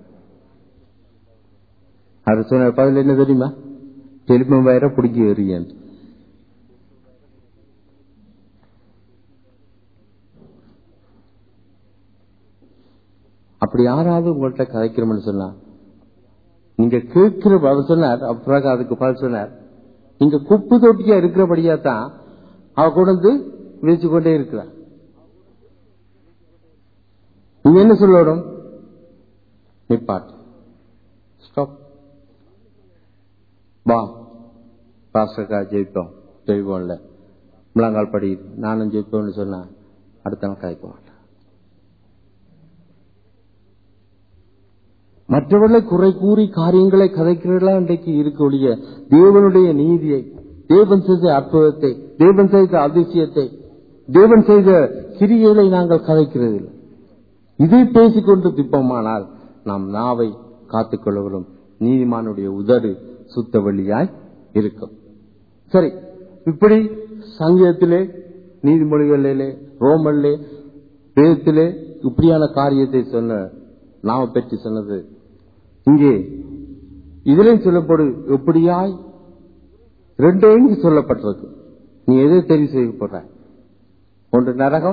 அவர் சொன்ன பதில் என்ன தெரியுமா டெலிபோன் வயர பிடிக்க எறியன் அப்படி யாராவது உங்கள்கிட்ட கதைக்கிறோம்னு சொன்னா நீங்க கேட்கிற அவர் சொன்னார் அப்புறம் அதுக்கு பதில் சொன்னார் நீங்க குப்பு தொட்டியா இருக்கிறபடியா தான் அவ கொண்டு வந்து விரிச்சு கொண்டே இருக்கிறார் நீங்க என்ன சொல்லணும் நிப்பாட்டு ஸ்டாப் வா பாஸ்டர்க்கா ஜெயிப்போம் ஜெயிப்போம்ல முழங்கால் படி நானும் ஜெயிப்போம்னு சொன்னா அடுத்த நாள் காய்க்க மாட்டேன் மற்றவர்களை குறை கூறி காரியங்களை கதைக்கிறீர்களா இன்றைக்கு இருக்க ஒழிய தேவனுடைய நீதியை தேவன் செய்த அற்புதத்தை தேவன் செய்த அதிசயத்தை தேவன் செய்த கிரியைகளை நாங்கள் கதைக்கிறதில்லை இதை பேசிக்கொண்டு திப்பமானால் நாம் நாவை காத்துக்கொள்ளவரும் நீதிமானுடைய உதடு சுத்த வழியாய் இருக்கும் சரி இப்படி சங்கீதத்திலே நீதிமொழிகளிலே ரோமல்லே வேதத்திலே இப்படியான காரியத்தை சொன்ன நாம பற்றி சொன்னது இங்கே இதிலையும் சொல்லப்படு எப்படியாய் ரெண்டையும் சொல்லப்பட்டிருக்கு நீ எதை தெரிவு செய்ய போற ஒன்று நரகம்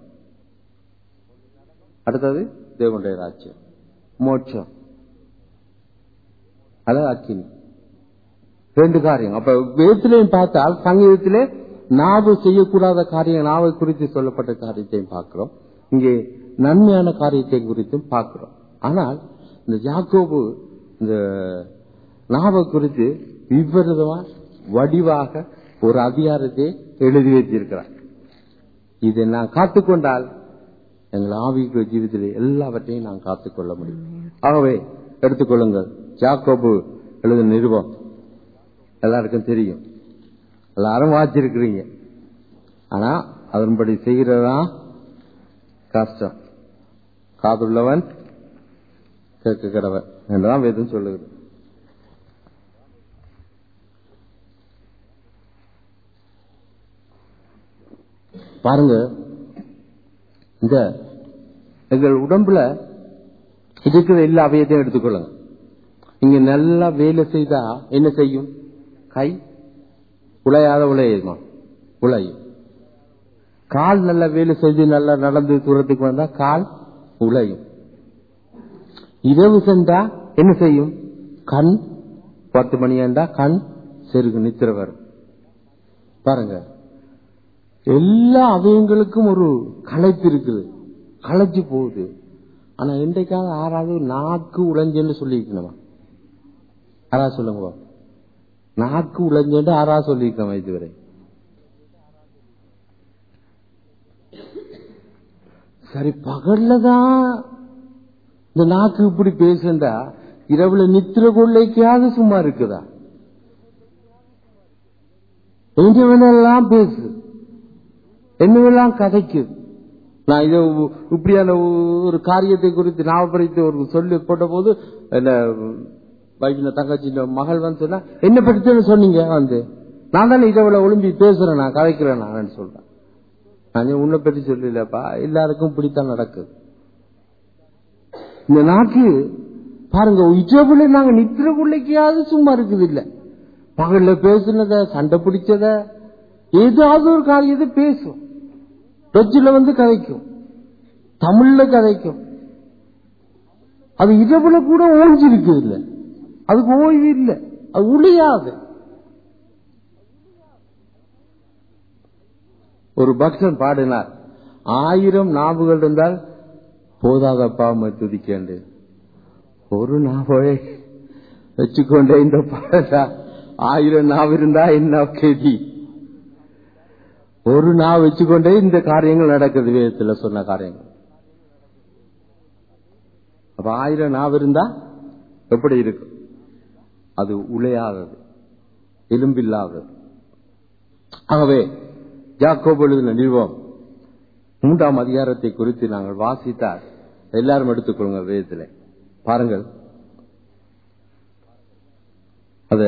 அடுத்தது தேவனுடைய ராஜ்யம் மோட்சம் அதாவது அக்கினி ரெண்டு காரியம் அப்ப வேதத்திலையும் பார்த்தால் சங்கீதத்திலே நாவு செய்யக்கூடாத காரியம் நாவை குறித்து சொல்லப்பட்ட காரியத்தையும் பார்க்கிறோம் இங்கே நன்மையான காரியத்தை குறித்தும் பார்க்கிறோம் ஆனால் இந்த யாக்கோபு இந்த நாவை குறித்து விவரமா வடிவாக ஒரு அதிகாரத்தை எழுதி வைத்திருக்கிறார் இதை நான் காத்துக்கொண்டால் எங்கள் ஆவிக்குரிய ஜீவிதத்தில் எல்லாவற்றையும் நான் காத்துக்கொள்ள முடியும் ஆகவே எடுத்துக்கொள்ளுங்கள் ஜாக்கோபு எழுத நிருபம் எல்லாருக்கும் தெரியும் எல்லாரும் வாச்சிருக்கிறீங்க ஆனா அதன்படி செய்கிறதா கஷ்டம் காதுள்ளவன் கேட்க கிடவன் என்றுதான் வேதம் சொல்லுகிறது பாருங்க இந்த எங்கள் உடம்புல இருக்கிற எல்லா அவயத்தையும் எடுத்துக்கொள்ளுங்க இங்க நல்லா வேலை செய்தா என்ன செய்யும் கை உழையாத உழையுமா உழையும் கால் நல்லா வேலை செய்து நல்லா நடந்து தூரத்துக்கு வந்தா கால் உழையும் இரவு சென்றா என்ன செய்யும் கண் பத்து மணி ஆண்டா கண் செருகு நித்திர வரும் பாருங்க எல்லா அவயங்களுக்கும் ஒரு களைப்பு இருக்குது களைச்சு போகுது ஆனா இன்றைக்காக ஆறாவது நாக்கு உழைஞ்சேன்னு சொல்லியிருக்கணுமா யாரா சொல்லுங்க பாப்போம். நாக்கு உழைஞ்சேன்னு ஆறா சொல்லியிருக்கோமா இதுவரை சரி பகல்ல தான் இந்த நாக்கு இப்படி பேசுண்டா இரவுல நித்திர கொள்ளைக்காவது சும்மா இருக்குதா எங்க வேணாலும் பேசு என்னவெல்லாம் கதைக்கு நான் இதை உ- இப்படியான ஒரு காரியத்தை குறித்து ஞாபகப்படுத்தி ஒரு சொல்லி போட்ட போது என்ன வைக்கின தங்கச்சி மகள் வந்து சொன்னா என்ன பற்றி சொன்னீங்க வந்து நான் தானே இரவுல ஒளிம்பி பேசுறேன் நான் கதைக்கிறேன் நான் சொல்றேன் நான் உன்னை பற்றி சொல்லலப்பா எல்லாருக்கும் இப்படித்தான் நடக்குது இந்த நாக்கு பாருங்க இரவுல நாங்க நித்திர பிள்ளைக்காவது சும்மா இருக்குது இல்ல பகல்ல பேசுனத சண்டை பிடிச்சத ஏதாவது ஒரு காரியத்தை பேசும் டொச்சில வந்து கதைக்கும் தமிழ்ல கதைக்கும் அது இரவுல கூட ஓய்ஞ்சிருக்கு இல்ல அதுக்கு ஓய்வு இல்லை அது உளியாது ஒரு பக்தன் பாடினார் ஆயிரம் நாவுகள் இருந்தால் போதாதப்பா துதிக்கண்டு ஒரு நாவை வச்சுக்கொண்டே இந்த பாடலா ஆயிரம் நாவு இருந்தா என்ன கேதி ஒரு நாள் வச்சுக்கொண்டே இந்த காரியங்கள் நடக்குது வேதத்துல சொன்ன காரியங்கள் அப்ப ஆயிரம் நாவு இருந்தா எப்படி இருக்கும் அது உளையாதது எலும்பில்லாதது ஆகவே ஜாக்கோப் எழுதின நிறுவம் மூன்றாம் அதிகாரத்தை குறித்து நாங்கள் வாசித்தால் எல்லாரும் எடுத்துக்கொள்ளுங்க வேதத்தில் பாருங்கள் அத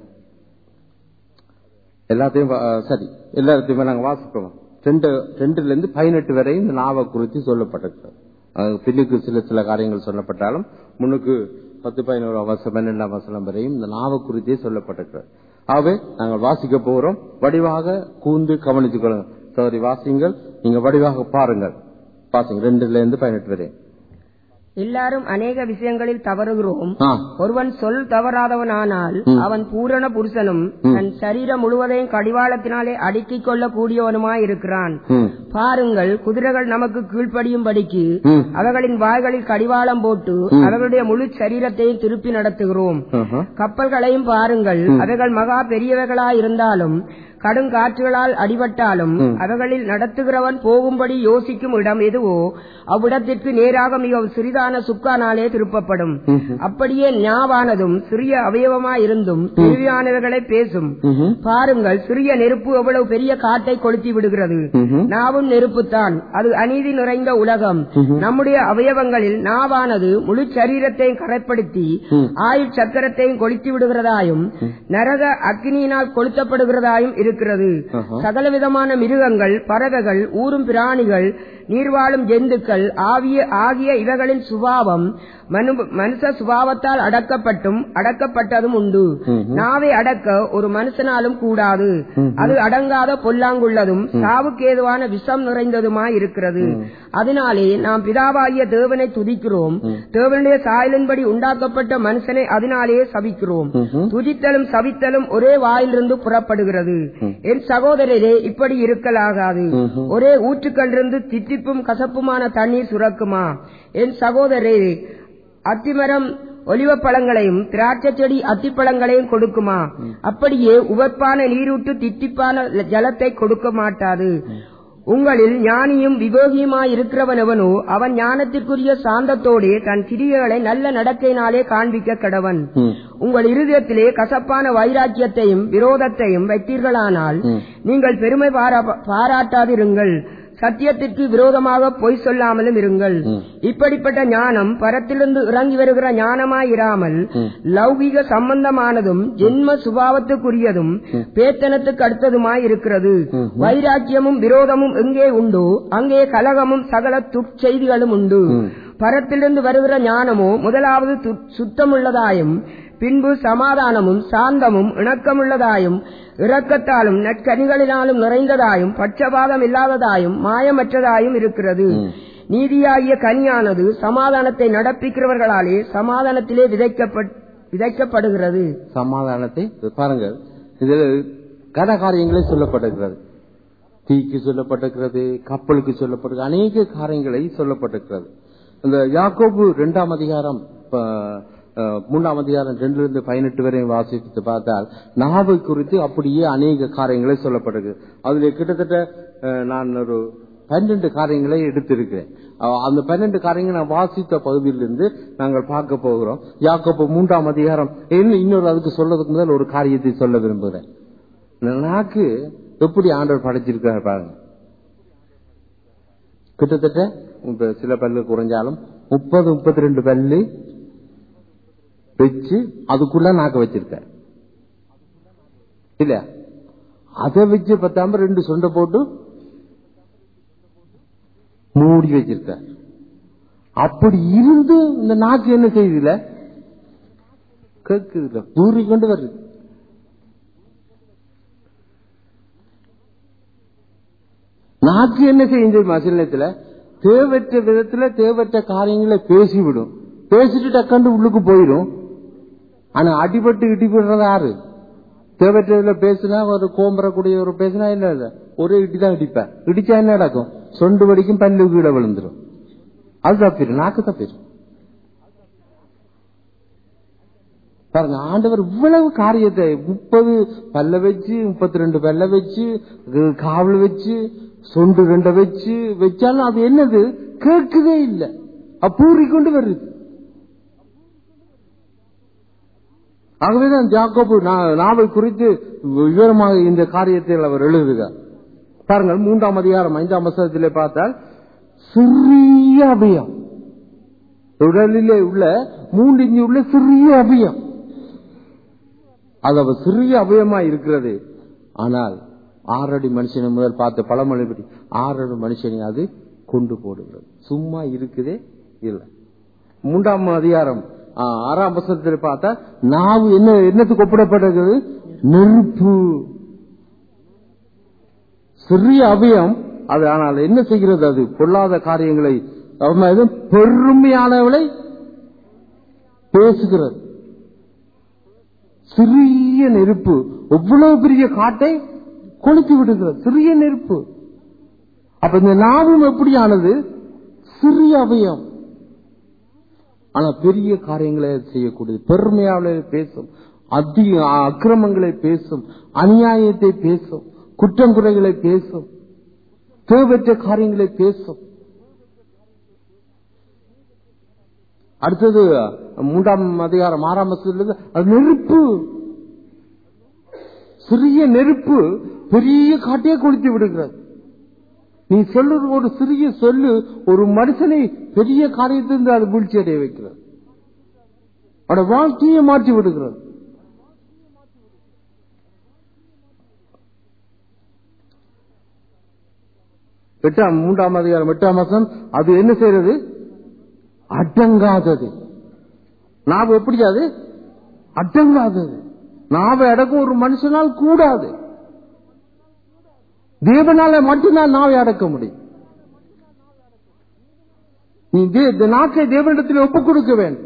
எல்லாத்தையும் வா- சரி எல்லாத்தையுமே நாங்கள் வாசிப்போம் ரெண்டு ரெண்டுல இருந்து பதினெட்டு வரையும் இந்த நாவை குறித்து சொல்லப்பட்டிருக்கிறது அது பின்னுக்கு சில சில காரியங்கள் சொல்லப்பட்டாலும் முன்னுக்கு பத்து பதினோரு அவசரம் பன்னெண்டாம் வசனம் வரையும் இந்த நாவை குறித்தே சொல்லப்பட்டிருக்கிறது ஆகவே நாங்கள் வாசிக்க போகிறோம் வடிவாக கூந்து கவனித்துக் கொள்ளுங்கள் சரி வாசிங்கள் நீங்க வடிவாக பாருங்கள் வாசிங்க ரெண்டுல இருந்து பதினெட்டு வரையும் எல்லாரும் அநேக விஷயங்களில் தவறுகிறோம் ஆ ஒருவன் சொல் தவறாதவனானால் அவன் பூரண புருஷனும் தன் சரீரம் முழுவதையும் கடிவாளத்தினாலே அடுக்கிக் கொள்ள கூடியவனுமாய் இருக்கிறான் ம் பாருங்கள் குதிரைகள் நமக்கு கீழ்ப்படியும்படிக்கு ம் அவர்களின் வாய்களில் கடிவாளம் போட்டு அவர்களுடைய முழு சரீரத்தையும் திருப்பி நடத்துகிறோம் ஆஹா. கப்பல்களையும் பாருங்கள் அவைகள் மகா பெரியவைகளாயிருந்தாலும் கடும் காற்றுகளால் அடிபட்டாலும் அவைகளில் நடத்துகிறவன் போகும்படி யோசிக்கும் இடம் எதுவோ அவ்விடத்திற்கு நேராக மிகவும் சிறிதான சுக்கானாலே திருப்பப்படும் அப்படியே ஞாவானதும் சிறிய அவயவமாயிருந்தும் பெரியானவைகளை பேசும் ம்ஹும். பாருங்கள் சிறிய நெருப்பு எவ்வளவு பெரிய காட்டை கொளுத்தி விடுகிறது ம்ஹும். நாவும் நெருப்புத்தான் அது அநீதி நிறைந்த உலகம் நம்முடைய அவயவங்களில் நாவானது முழு சரீரத்தையும் கரைப்படுத்தி ஆயுள் சக்கரத்தையும் கொளுத்தி விடுகிறதாயும் நரக அக்னியினால் கொளுத்தப்படுகிறதாயும் இருக்கிறது ஆஹா. சகலவிதமான மிருகங்கள் பறவைகள் ஊரும் பிராணிகள் நீர்வாழும் ஜந்துக்கள் ஆவிய ஆகிய இவைகளின் சுபாவம் மனு- மனுஷ சுபாவத்தால் அடக்கப்பட்டும் அடக்கப்பட்டதும் உண்டு நாவை அடக்க ஒரு மனுஷனாலும் கூடாது அது அடங்காத பொல்லாங்குள்ளதும் சாவுக்கேதுவான விஷம் நிறைந்ததுமாய் இருக்கிறது அதனாலே நாம் பிதாவாகிய தேவனை துதிக்கிறோம் தேவனுடைய சாயலின்படி உண்டாக்கப்பட்ட மனுஷனை அதனாலே சபிக்கிறோம் துதித்தலும் சபித்தலும் ஒரே வாயிலிருந்து புறப்படுகிறது என் சகோதரரே இப்படி இருக்கலாகாது ஒரே ஊற்றுக்களிலிருந்து தித்திப்பும் கசப்புமான தண்ணீர் சுரக்குமா என் சகோதரரே அத்திமரம் ஒலிவ பழங்களையும் திராட்சை செடி அத்திப்பழங்களையும் கொடுக்குமா அப்படியே உவப்பான நீரூட்டு தித்திப்பான ஜலத்தை கொடுக்க மாட்டாது உங்களில் ஞானியும் விவேகியுமாய் இருக்கிறவனவனோ அவன் ஞானத்திற்குரிய சாந்தத்தோடே தன் கிரியைகளை நல்ல நடக்கையினாலே காண்பிக்க கடவன் ம். உங்கள் இருதயத்திலே கசப்பான வைராக்கியத்தையும் விரோதத்தையும் வைத்தீர்களானால் நீங்கள் பெருமை பாரா- பாராட்டாதிருங்கள் சத்தியத்திற்கு விரோதமாக பொய் சொல்லாமலும் இருங்கள் ம். இப்படிப்பட்ட ஞானம் பரத்திலிருந்து இறங்கி வருகிற ஞானமாயிராமல் ம். லௌகிக சம்பந்தமானதும் ஜென்ம சுபாவத்துக்குரியதும் பேத்தனத்துக்கு அடுத்ததுமாய் இருக்கிறது ம். வைராக்கியமும் விரோதமும் எங்கே உண்டோ அங்கே கலகமும் சகல துட்செய்திகளும் உண்டு ம். பரத்திலிருந்து வருகிற ஞானமோ முதலாவது து- சுத்தமுள்ளதாயும் பின்பு சமாதானமும் சாந்தமும் இணக்கமுள்ளதாயும் இரக்கத்தாலும் நற்கனிகளினாலும் நிறைந்ததாயும் பட்சபாதம் இல்லாததாயும் மாயமற்றதாயும் இருக்கிறது ம். நீதியாகிய கனியானது சமாதானத்தை நடப்பிக்கிறவர்களாலே சமாதானத்திலே விதைக்கப்பட் விதைக்கப்படுகிறது சமாதானத்தை பாருங்க இதில் கன காரியங்களே சொல்லப்பட்டிருக்கிறது தீக்கு சொல்லப்பட்டிருக்கிறது கப்பலுக்கு சொல்லப்பட்டிருக்கிறது அநேக காரியங்களை சொல்லப்பட்டிருக்கிறது இந்த யாக்கோபு இரண்டாம் அதிகாரம் ப- அஹ், மூன்றாம் அதிகாரம் ரெண்டுல இருந்து பதினெட்டு வரையும் வாசித்து பார்த்தால் நாவை குறித்து அப்படியே அநேக காரியங்களே சொல்லப்பட்டிருக்கு அதுல கிட்டத்தட்ட அஹ், நான் ஒரு பன்னெண்டு காரியங்களை எடுத்திருக்கிறேன் அஹ், அந்த பன்னெண்டு காரியங்களை நான் வாசித்த பகுதியிலிருந்து நாங்கள் பார்க்க போகிறோம் யாக்கோபு மூன்றாம் அதிகாரம் இன்னும் இன்னொரு அதுக்கு சொல்றதுக்கு முதல் ஒரு காரியத்தை சொல்ல விரும்புகிறேன் இந்த நாக்கு எப்படி ஆண்டவர் படைச்சிருக்காரு பாருங்க கிட்டத்தட்ட இப்ப சில பல்லு குறைஞ்சாலும் முப்பது முப்பத்தி ரெண்டு பல்லு வச்சு அதுக்குள்ள நாக்க வச்சிருக்க இல்ல அதை வச்சு பத்தாம ரெண்டு சொண்டை போட்டு மூடி வச்சிருக்க அப்படி இருந்து இந்த நாக்கு என்ன செய்யுதுல கேக்குதுல தூரி கொண்டு வருது நாக்கு என்ன செய்யும் தெரியுமா சில நேரத்துல தேவையற்ற விதத்துல தேவையற்ற காரியங்களை பேசிவிடும் பேசிட்டு டக்காண்டு உள்ளுக்கு போயிடும் ஆனா அடிபட்டு இடிபடுறது யாரு தேவையற்றதுல பேசினா ஒரு கோம்பரக்கூடிய ஒரு பேசினா இல்ல இல்ல ஒரே இடி தான் இடிப்பேன் இடிச்சா என்ன நடக்கும் சொண்டு வடிக்கும் பல்லு கீழே விழுந்துரும் அது தப்பிடும் நாக்கு தப்பிடும் பாருங்க ஆண்டவர் இவ்வளவு காரியத்தை முப்பது பல்ல வச்சு முப்பத்தி ரெண்டு பல்ல வச்சு இது காவல் வச்சு சொண்டு ரெண்ட வச்சு வச்சாலும் அது என்னது கேட்கவே இல்லை அப்பூறி கொண்டு வருது ஆகவேதான் ஜாக்கோபு நா- நாவை குறித்து விவரமாக இந்த காரியத்தில் அவர் எழுதுகிறார் பாருங்கள் மூன்றாம் அதிகாரம் ஐந்தாம் வசனத்திலே பார்த்தால் சிறிய அபயம் உடலிலே உள்ள மூன்று இஞ்சி உள்ள சிறிய அபயம் அது அவ சிறிய அபயமா இருக்கிறது ஆனால் ஆறடி மனுஷனை முதல் பார்த்த பழமொழிபடி ஆறடி மனுஷனை அது கொண்டு போடுகிறது சும்மா இருக்குதே இல்லை மூன்றாம் அதிகாரம் ஆ, ஆறாம் வசனத்தில் பார்த்தா நாவு என்ன என்னத்துக்கு ஒப்பிடப்பட்டிருக்கிறது நெருப்பு சிறிய அபயம் அது ஆனால் என்ன செய்கிறது அது பொல்லாத காரியங்களை அவன் எதுவும் பெருமையானவளை பேசுகிறது சிறிய நெருப்பு எவ்வளவு பெரிய காட்டை கொளுத்தி விடுகிறது சிறிய நெருப்பு அப்ப இந்த நாவும் எப்படியானது சிறிய அவயம் ஆனா பெரிய காரியங்களை செய்யக்கூடியது பெருமையாளை பேசும் அதிக அக்கிரமங்களை பேசும் அநியாயத்தை பேசும் குற்றம் குறைகளை பேசும் தேவையற்ற காரியங்களை பேசும் அடுத்தது மூன்றாம் அதிகாரம் ஆறாம் வசதியில் அது நெருப்பு சிறிய நெருப்பு பெரிய காட்டையே கொளுத்தி விடுகிறது நீ சொல்லுற ஒரு சிறிய சொல்லு ஒரு மனுஷனை பெரிய காரியத்திலிருந்து அது வீழ்ச்சி அடைய வைக்கிறது அவட வாழ்க்கையை மாற்றி விடுகிறது எட்டாம் மூன்றாம் அதிகாரம் எட்டாம் மாசம் அது என்ன செய்யறது அடங்காதது நாவு எப்படி அது அடங்காதது நாவை அடக்கும் ஒரு மனுஷனால் கூடாது தேவனால மட்டும்தான் நாவை அடக்க முடியும் நீ தே- இந்த நாக்கை தேவனிடத்தில் ஒப்புக் கொடுக்க வேண்டும்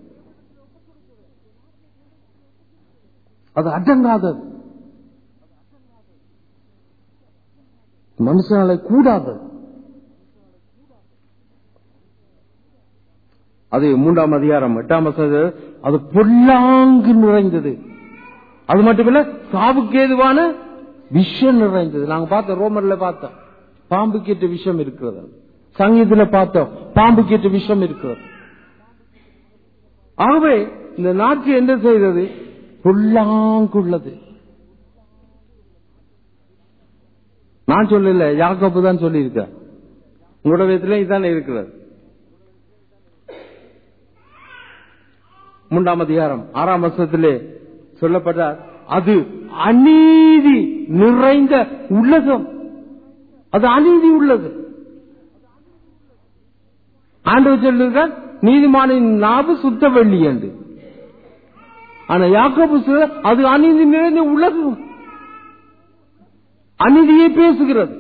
அது அடங்காதது மனுஷனால கூடாது அது மூன்றாம் அதிகாரம் எட்டாம் வசனம் அது பொல்லாங்கு நிறைந்தது அது மட்டுமில்ல சாவுக்கு ஏதுவான விஷம் நிறைந்தது நாங்க பார்த்தோம் ரோமர்ல பார்த்தோம் பாம்பு கேட்ட விஷம் இருக்கிறது சங்கீதத்துல பார்த்தோம் பாம்பு கேட்ட விஷம் இருக்கிறது ஆகவே இந்த நாட்டு என்ன செய்தது பொல்லாங்குள்ளது நான் சொல்லல யாக்கோப்பு தான் சொல்லியிருக்க உங்களோட விதத்திலே இதுதான் இருக்கிறது மூன்றாம் அதிகாரம் ஆறாம் வருஷத்திலே சொல்லப்பட்டார் அது அநீதி நிறைந்த உலகம் அது அநீதி உள்ளது ஆண்டவர் சொல்லுகிறார் நீதிமானின் நாவு சுத்த வெள்ளி என்று ஆனா யாக்கோபு சொல்றார், அது அநீதி நிறைந்த உலகம் அநீதியை பேசுகிறது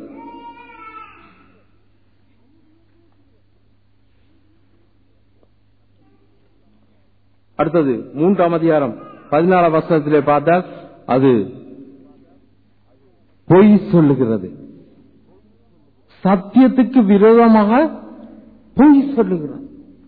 அடுத்தது மூன்றாம் அதிகாரம் பதினாலாம் வருஷத்திலே பார்த்தால் அது பொய் சொல்லுகிறது சத்தியத்துக்கு விரோதமாக பொய் சொல்லுகிறது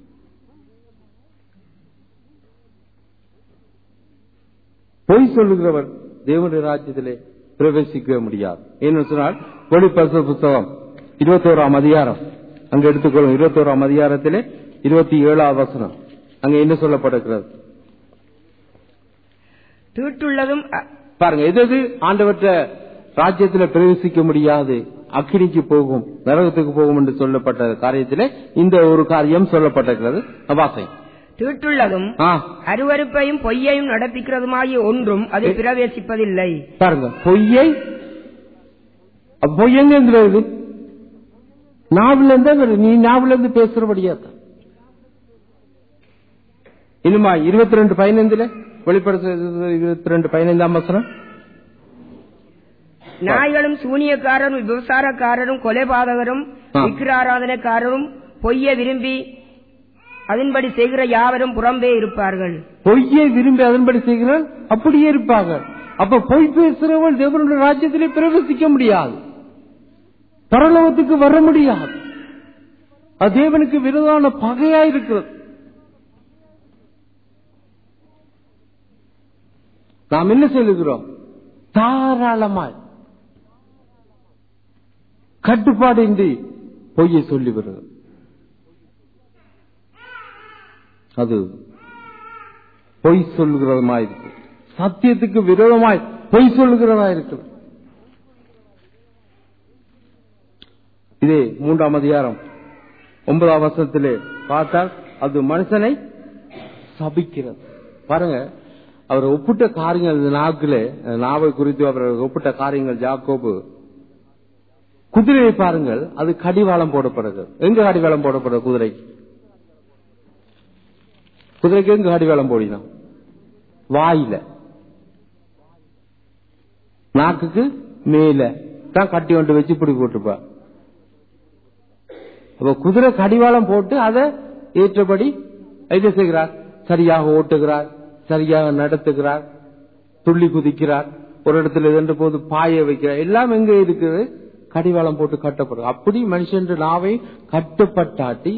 பொய் சொல்லுகிறவர் தேவனுடைய ராஜ்யத்திலே பிரவேசிக்க முடியாது ஏன்னு சொன்னால் வெளிப்பச புத்தகம் இருபத்தோராம் அதிகாரம் அங்க எடுத்துக்கொள்ளும் இருபத்தோராம் அதிகாரத்திலே இருபத்தி ஏழாவது வசனம் அங்க என்ன சொல்லப்பட்டிருக்கிறது தீட்டுள்ளதும் அ- பாருங்க எது எது ஆண்டவற்ற ராஜ்யத்தில் பிரவேசிக்க முடியாது அக்கினிக்கு போகும் நரகத்துக்கு போகும் என்று சொல்லப்பட்ட காரியத்திலே இந்த ஒரு காரியம் சொல்லப்பட்டிருக்கிறது வாசை தீட்டுள்ளதும் ஆ அருவருப்பையும் பொய்யையும் நடப்பிக்கிறதுமாகிய ஒன்றும் அது பிரவேசிப்பதில்லை பாருங்க பொய்யை அப்ப பொய் எங்க இருந்து வருது நாவில இருந்தா வருது நீ நாவில இருந்து பேசுறபடியா தான் இனிமா இருபத்தி ரெண்டு பதினைந்துல வெளிப்படுத்த இருபத்தி ரெண்டு பதினைந்தாம் வசனம் நாய்களும் சூனியக்காரரும் விபசாரக்காரரும் கொலைபாதகரும் ஆ. விக்கிராராதனைக்காரரும் பொய்யை விரும்பி அதன்படி செய்கிற யாவரும் புறம்பே இருப்பார்கள் பொய்யை விரும்பி அதன்படி செய்கிறார் அப்படியே இருப்பாங்க அப்ப பொய் பேசுறவள் தேவனுடைய ராஜ்யத்திலே பிரவேசிக்க முடியாது பரலோகத்துக்கு வர முடியாது அது தேவனுக்கு விரோதான பகையா இருக்கிறது நாம் என்ன சொல்லுகிறோம் தாராளமாய் கட்டுப்பாடின்றி பொய்யை சொல்லி வருகிறோம் அது பொய் சொல்லுகிறதுமா இருக்கு சத்தியத்துக்கு விரோதமாய் பொய் சொல்லுகிறதா இருக்கு இதே மூன்றாம் அதிகாரம் ஒன்பதாம் வருஷத்திலே பார்த்தால் அது மனுஷனை சபிக்கிறது பாருங்க அவர் ஒப்பிட்ட காரியங்கள் இந்த நாக்கிலே நாவை குறித்து அவர் ஒப்பிட்ட காரியங்கள் ஜாக்கோபு குதிரையை பாருங்கள் அது கடிவாளம் போடப்படுகிறது எங்க கடிவாளம் போடப்படுறது குதிரைக்கு குதிரைக்கு எங்க கடிவாளம் போடினோம் வாயில நாக்குக்கு மேல தான் கட்டி கொண்டு வச்சு இப்படி போட்டுப்பா அப்ப குதிரை கடிவாளம் போட்டு அதை ஏற்றபடி என்ன செய்கிறார் சரியாக ஓட்டுகிறார் சரியாக நடத்துகிறார் துள்ளி குதிக்கிறார் ஒரு இடத்துல இரண்டு போது பாய வைக்கிறார் எல்லாம் எங்க இருக்குது கடிவாளம் போட்டு கட்டப்படும் அப்படி மனுஷன் நாவை கட்டுப்பட்டாட்டி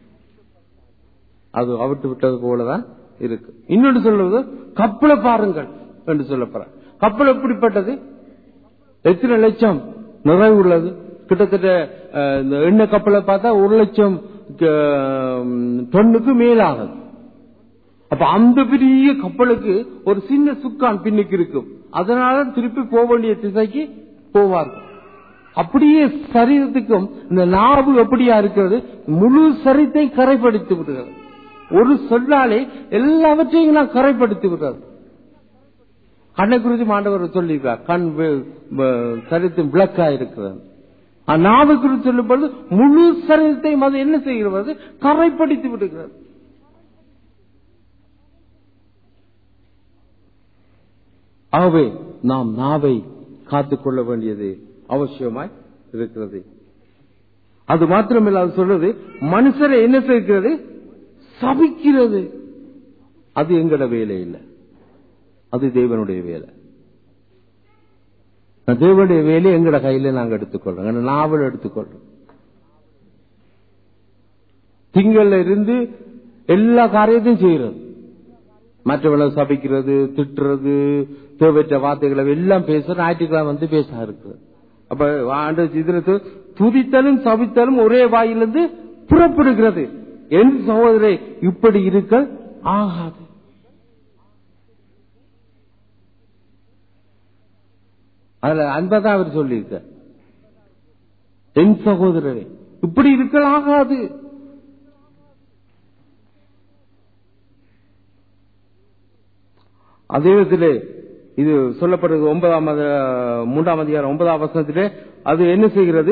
அது அவிட்டு விட்டது போலதான் இருக்கு இன்னொன்று சொல்றது கப்பலை பாருங்கள் என்று சொல்லப்படுற கப்பல் எப்படிப்பட்டது எத்தனை லட்சம் நிறைவு உள்ளது கிட்டத்தட்ட அஹ், இந்த எண்ணெய் கப்பலை பார்த்தா ஒரு லட்சம் அஹ், டன்னுக்கு மேலாகுது அப்ப அந்த பெரிய கப்பலுக்கு ஒரு சின்ன சுக்கான் பின்னுக்கு இருக்கும் அதனால திருப்பி போக வேண்டிய திசைக்கு போவார்கள் அப்படியே சரீரத்துக்கும் இந்த நாவு எப்படியா இருக்கிறது முழு சரீரத்தை கரைப்படுத்தி விடுகிறது ஒரு சொல்லாலே எல்லாவற்றையும் நான் கரைப்படுத்தி விடுறது கண்ணை குறித்து மாண்டவர் சொல்லியிருக்கார் கண் சரித்தின் விளக்கா இருக்கிறது ஆனா, நாவை குறித்து சொல்லும் பொழுது முழு சரீரத்தையும் அது என்ன செய்கிறது கரைப்படுத்தி விடுகிறது ஆகவே நாம் நாவை காத்துக்கொள்ள வேண்டியது அவசியமாய் இருக்கிறது அது மாத்திரமில்ல அது சொல்றது மனுஷரை என்ன செய்கிறது சபிக்கிறது அது எங்கட வேலை இல்லை அது தேவனுடைய வேலை தேவனுடைய வேலையை எங்கட கையில நாங்க எடுத்துக்கொள்றோம் எங்க நாவல் எடுத்துக்கொள்றோம் திங்கள்ல இருந்து எல்லா காரியத்தையும் செய்யறது மற்றவங்களை சபிக்கிறது திட்டுறது தேவையற்ற வார்த்தைகளை எல்லாம் பேச ஞாயிற்றுக்கிழமை வந்து பேச இருக்குது அப்ப ஆண்டு இதுல துதித்தலும் சபித்தலும் ஒரே வாயிலிருந்து புறப்படுகிறது என் சகோதரே இப்படி இருக்க ஆகாது அதுல அன்பதான் அவர் சொல்லியிருக்க என் சகோதரரே இப்படி இருக்கலாகாது அதே விதத்திலே இது சொல்லப்படுறது ஒன்பதாம் அதி- மூன்றாம் அதிகாரம் ஒன்பதாம் வசனத்திலே அது என்ன செய்கிறது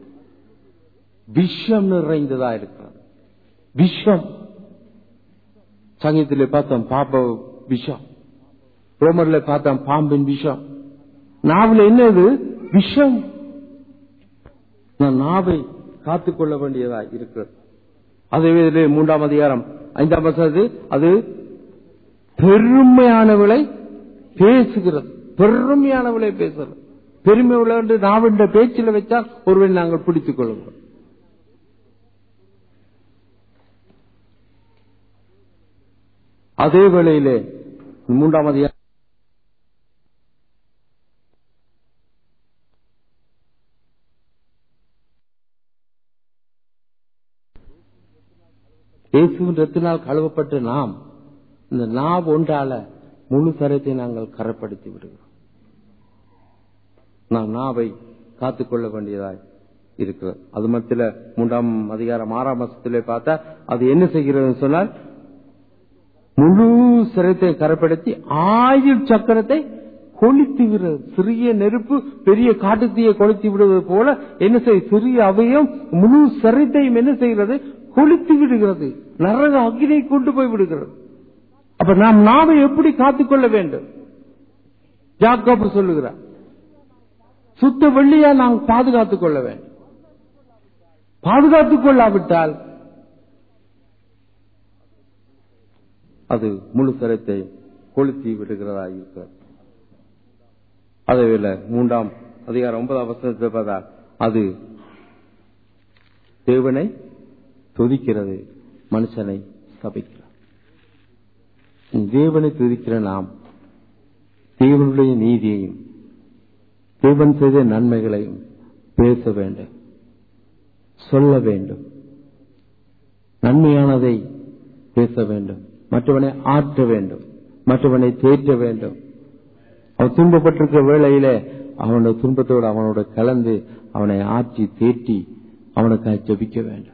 விஷம் நிறைந்ததா இருக்கிறது விஷம் சங்கீதத்திலே பார்த்தோம் பாப்ப விஷம் ரோமர்ல பார்த்தோம் பாம்பின் விஷம் நாவல என்னது விஷம் நான் நாவை காத்துக்கொள்ள வேண்டியதா இருக்கிறது அதே விதத்திலே மூன்றாம் அதிகாரம் ஐந்தாம் வசனத்து அது பெருமையானவளை பேசுகிறது பெருமையானவளை பேசுகிறது பெருமை உள்ள நாவின் பேச்சில் வச்சால் ஒருவன் நாங்கள் பிடித்துக் கொள்ளுவோம் அதே வேளையிலே மூன்றாம் அதிகாரம் இயேசுவின் ரத்தினால் கழுவப்பட்ட நாம் இந்த நாவ் ஒன்றால முழு சரத்தை நாங்கள் கரப்படுத்தி விடுகிறோம் நாம் நாவை காத்துக்கொள்ள வேண்டியதாய் இருக்கிறது அது மத்தியில மூன்றாம் அதிகாரம் ஆறாம் மாசத்திலே பார்த்தா அது என்ன செய்கிறதுன்னு சொன்னால் முழு சிரத்தை கரப்படுத்தி ஆயுள் சக்கரத்தை கொளுத்தி விடுறது சிறிய நெருப்பு பெரிய காட்டுத்தீயை கொளுத்தி விடுவது போல என்ன செய்ய சிறிய அவையும் முழு சிரத்தையும் என்ன செய்கிறது கொளுத்தி விடுகிறது நரக அக்னியை கொண்டு போய் விடுகிறது அப்ப நாம் நாவை எப்படி காத்துக்கொள்ள வேண்டும் ஜாக்கோபு சொல்லுகிறார் சுத்த வெள்ளியா நாம் பாதுகாத்துக் கொள்ள வேண்டும் பாதுகாத்துக் கொள்ளாவிட்டால் அது முழு சரத்தை கொளுத்தி விடுகிறதா இருக்கிறது அதேவேளை மூன்றாம் அதிகாரம் ஒன்பதாம் வசனத்தில் பார்த்தா அது தேவனை துதிக்கிறது மனுஷனை சபிக்கிறது தேவனை துதிக்கிற நாம் தேவனுடைய நீதியையும் தேவன் செய்த நன்மைகளையும் பேச வேண்டும் சொல்ல வேண்டும் நன்மையானதை பேச வேண்டும் மற்றவனை ஆற்ற வேண்டும் மற்றவனை தேற்ற வேண்டும் அவன் துன்பப்பட்டிருக்கிற வேளையில அவனோட துன்பத்தோடு அவனோட கலந்து அவனை ஆற்றி தேற்றி அவனுக்காக ஜபிக்க வேண்டும்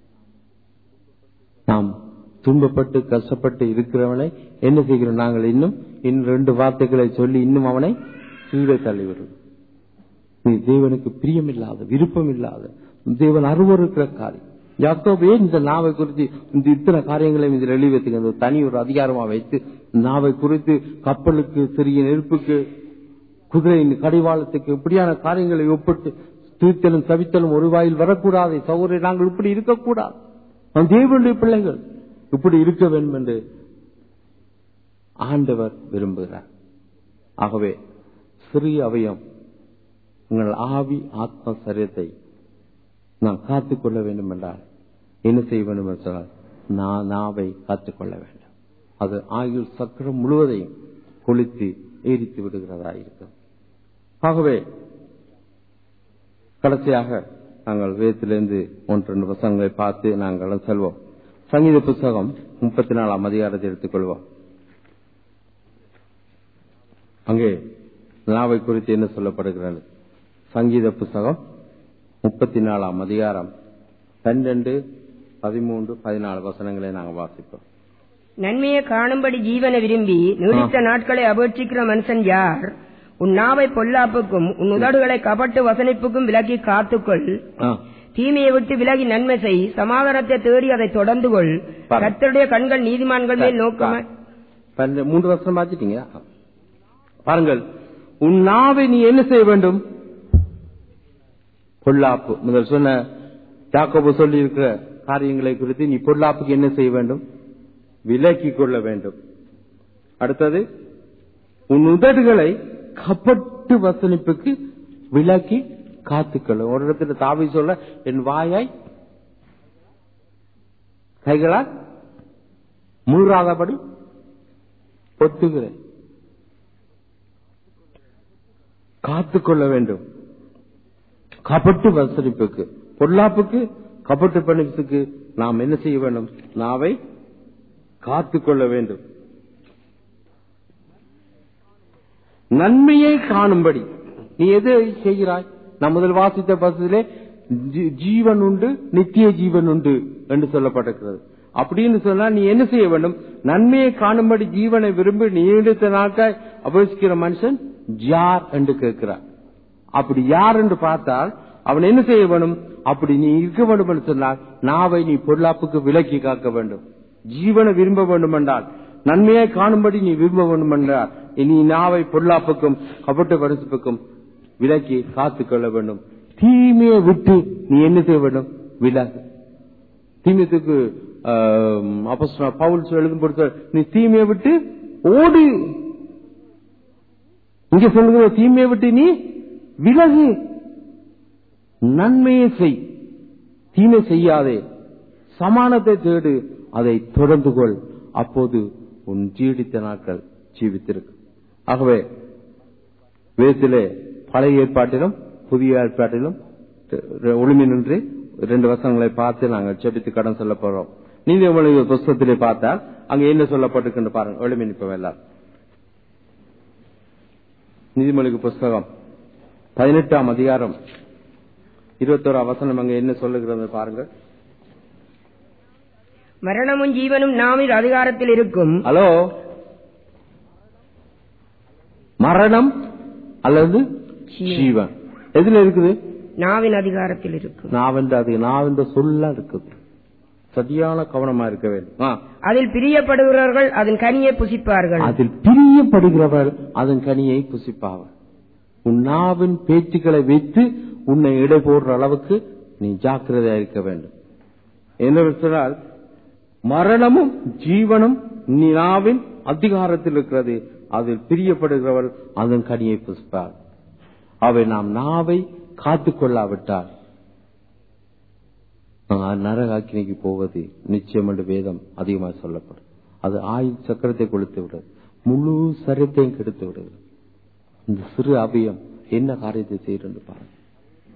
நாம் துன்பப்பட்டு கஷ்டப்பட்டு இருக்கிறவனை என்ன செய்கிறோம் நாங்கள் இன்னும் இன்னும் ரெண்டு வார்த்தைகளை சொல்லி இன்னும் அவனை கீழே தள்ளிவிடும் நீ தேவனுக்கு பிரியமில்லாத விருப்பம் இல்லாத தேவன் அருவருக்கிற காரியம் யாக்கோபே இந்த நாவை குறித்து இந்த இத்தனை காரியங்களையும் இதில் எழுதி வைத்துக்க தனி ஒரு அதிகாரமா வைத்து நாவை குறித்து கப்பலுக்கு சிறிய நெருப்புக்கு குதிரையின் கடிவாளத்துக்கு இப்படியான காரியங்களை ஒப்பிட்டு தீர்த்தலும் தவித்தலும் ஒரு வாயில் வரக்கூடாது சௌரிய நாங்கள் இப்படி இருக்கக்கூடாது நம் தேவனுடைய பிள்ளைகள் இப்படி இருக்க வேண்டும் என்று ஆண்டவர் விரும்புகிறார் ஆகவே சிறிய அவயம் உங்கள் ஆவி ஆத்ம சரீரத்தை நாம் காத்துக்கொள்ள வேண்டும் என்றால் என்ன செய்ய வேண்டும் என்றால் நான் நாவை காத்துக்கொள்ள வேண்டும் அது ஆயுள் சக்கரம் முழுவதையும் கொளுத்து எரித்து விடுகிறதா இருக்கும் ஆகவே கடைசியாக நாங்கள் வேதத்திலிருந்து ஒன்று ரெண்டு புத்தகங்களை பார்த்து நாங்கள் செல்வோம் சங்கீத புத்தகம் முப்பத்தி நாலாம் அதிகாரத்தை எடுத்துக்கொள்வோம் அங்கே நாவை குறித்து என்ன சொல்லப்படுகிறது சங்கீத புத்தகம் முப்பத்தி நாலாம் அதிகாரம் பன்னெண்டு பதிமூன்று பதினாலு வசனங்களை நாங்கள் வாசிப்போம் நன்மையை காணும்படி ஜீவனை விரும்பி நீடித்த நாட்களை அபேட்சிக்கிற மனுஷன் யார் உன் நாவை பொல்லாப்புக்கும் உன் உதடுகளை கபட்டு வசனிப்புக்கும் விலக்கி காத்துக்கொள் ஆ, தீமையை விட்டு விலகி நன்மை செய் சமாதானத்தை தேடி அதை தொடர்ந்து கொள் பாரு. கர்த்தருடைய கண்கள் நீதிமான்கள் மேல் நோக்கமா பன்ன- மூன்று வருஷம் பார்த்துட்டீங்க பாருங்கள் உன் நாவை நீ என்ன செய்ய வேண்டும் பொல்லாப்பு முதல் சொன்ன யாக்கோபு சொல்லி இருக்கிற காரியங்களை குறித்து நீ பொல்லாப்புக்கு என்ன செய்ய வேண்டும் விலக்கிக் கொள்ள வேண்டும் அடுத்தது உன் உதடுகளை கப்பட்டு வசனிப்புக்கு விலக்கி காத்துக்கொள்ள ஒரு இடத்துல தாவி சொல்ல என் வாயாய் கைகளால் முழுறாதபடி பொத்துகிறேன் காத்துக்கொள்ள வேண்டும் கபட்டு வசனிப்புக்கு பொல்லாப்புக்கு கபட்டு பணிப்புக்கு நாம் என்ன செய்ய வேண்டும் நாவை காத்துக்கொள்ள வேண்டும் நன்மையை காணும்படி நீ எது செய்கிறாய் நான் முதல் வாசித்த பசத்திலே ஜீ- ஜீவன் உண்டு நித்திய ஜீவன் உண்டு என்று சொல்லப்பட்டிருக்கிறது அப்படின்னு சொன்னா நீ என்ன செய்ய வேண்டும் நன்மையை காணும்படி ஜீவனை விரும்பி நீடித்த நாட்காய் அபேசிக்கிற மனுஷன் யார் என்று கேட்கிறார் அப்படி யார் என்று பார்த்தால் அவன் என்ன செய்ய வேண்டும் அப்படி நீ இருக்க வேண்டும் என்று சொன்னால் நாவை நீ பொருளாப்புக்கு விலக்கி காக்க வேண்டும் ஜீவனை விரும்ப வேண்டும் என்றால் நன்மையை காணும்படி நீ விரும்ப வேண்டும் என்றால் நீ நாவை பொருளாப்புக்கும் கபட்ட பரிசுப்புக்கும் விலக்கி காத்துக் கொள்ள வேண்டும் தீமையை விட்டு நீ என்ன செய்ய வேண்டும் விலகு தீமையத்துக்கு அப்போ பவுல் எழுதும் பொறுத்த நீ தீமையை விட்டு ஓடு இங்க சொல்லுங்க தீமையை விட்டு நீ விலகு நன்மையை செய் தீமை செய்யாதே சமானத்தை தேடு அதை தொடர்ந்து கொள் அப்போது உன் ஜீடித்த நாட்கள் ஜீவித்திருக்கும் ஆகவே வேதத்திலே பழைய ஏற்பாட்டிலும் புதிய ஏற்பாட்டிலும் ஒளிமை நின்று இரண்டு வசனங்களை பார்த்து நாங்கள் செபித்து கடன் சொல்ல போறோம் நீதிமொழி புஸ்தகத்திலே பார்த்தால் அங்க என்ன சொல்லப்பட்டிருக்கு பாருங்க ஒளிமை நிற்பவ எல்லாரும் நீதிமொழிக்கு புஸ்தகம் பதினெட்டாம் அதிகாரம் இருபத்தோரா வசனம் அங்க என்ன சொல்லுகிறது பாருங்க மரணமும் ஜீவனும் நாமில் அதிகாரத்தில் இருக்கும் ஹலோ மரணம் அல்லது ஜீவன் எதுல இருக்குது நாவின் அதிகாரத்தில் இருக்கும் நாவென்ற அது நாவென்ற சொல்ல இருக்குது சரியான கவனமா இருக்க வேண்டும் ஆ. அதில் பிரியப்படுகிறவர்கள் அதன் கனியை புசிப்பார்கள் அதில் பிரியப்படுகிறவர் அதன் கனியை புசிப்பாவர் உன் நாவின் பேச்சுக்களை வைத்து உன்னை இடை போடுற அளவுக்கு நீ ஜாக்கிரதையா இருக்க வேண்டும் என்ன சொன்னால் மரணமும் ஜீவனும் நீ நாவின் அதிகாரத்தில் இருக்கிறது அதில் பிரியப்படுகிறவர் அதன் கனியை புசிப்பார் அவை நாம் நாவை காத்துக் கொள்ளாவிட்டால் நான் நரகாக்கினைக்கு போவது நிச்சயம் என்று வேதம் அதிகமாக சொல்லப்படும் அது ஆயுள் சக்கரத்தை கொளுத்து விடுது முழு சரீரத்தையும் கெடுத்து விடுது இந்த சிறு அபியம் என்ன காரியத்தை செய்யறது பாருங்க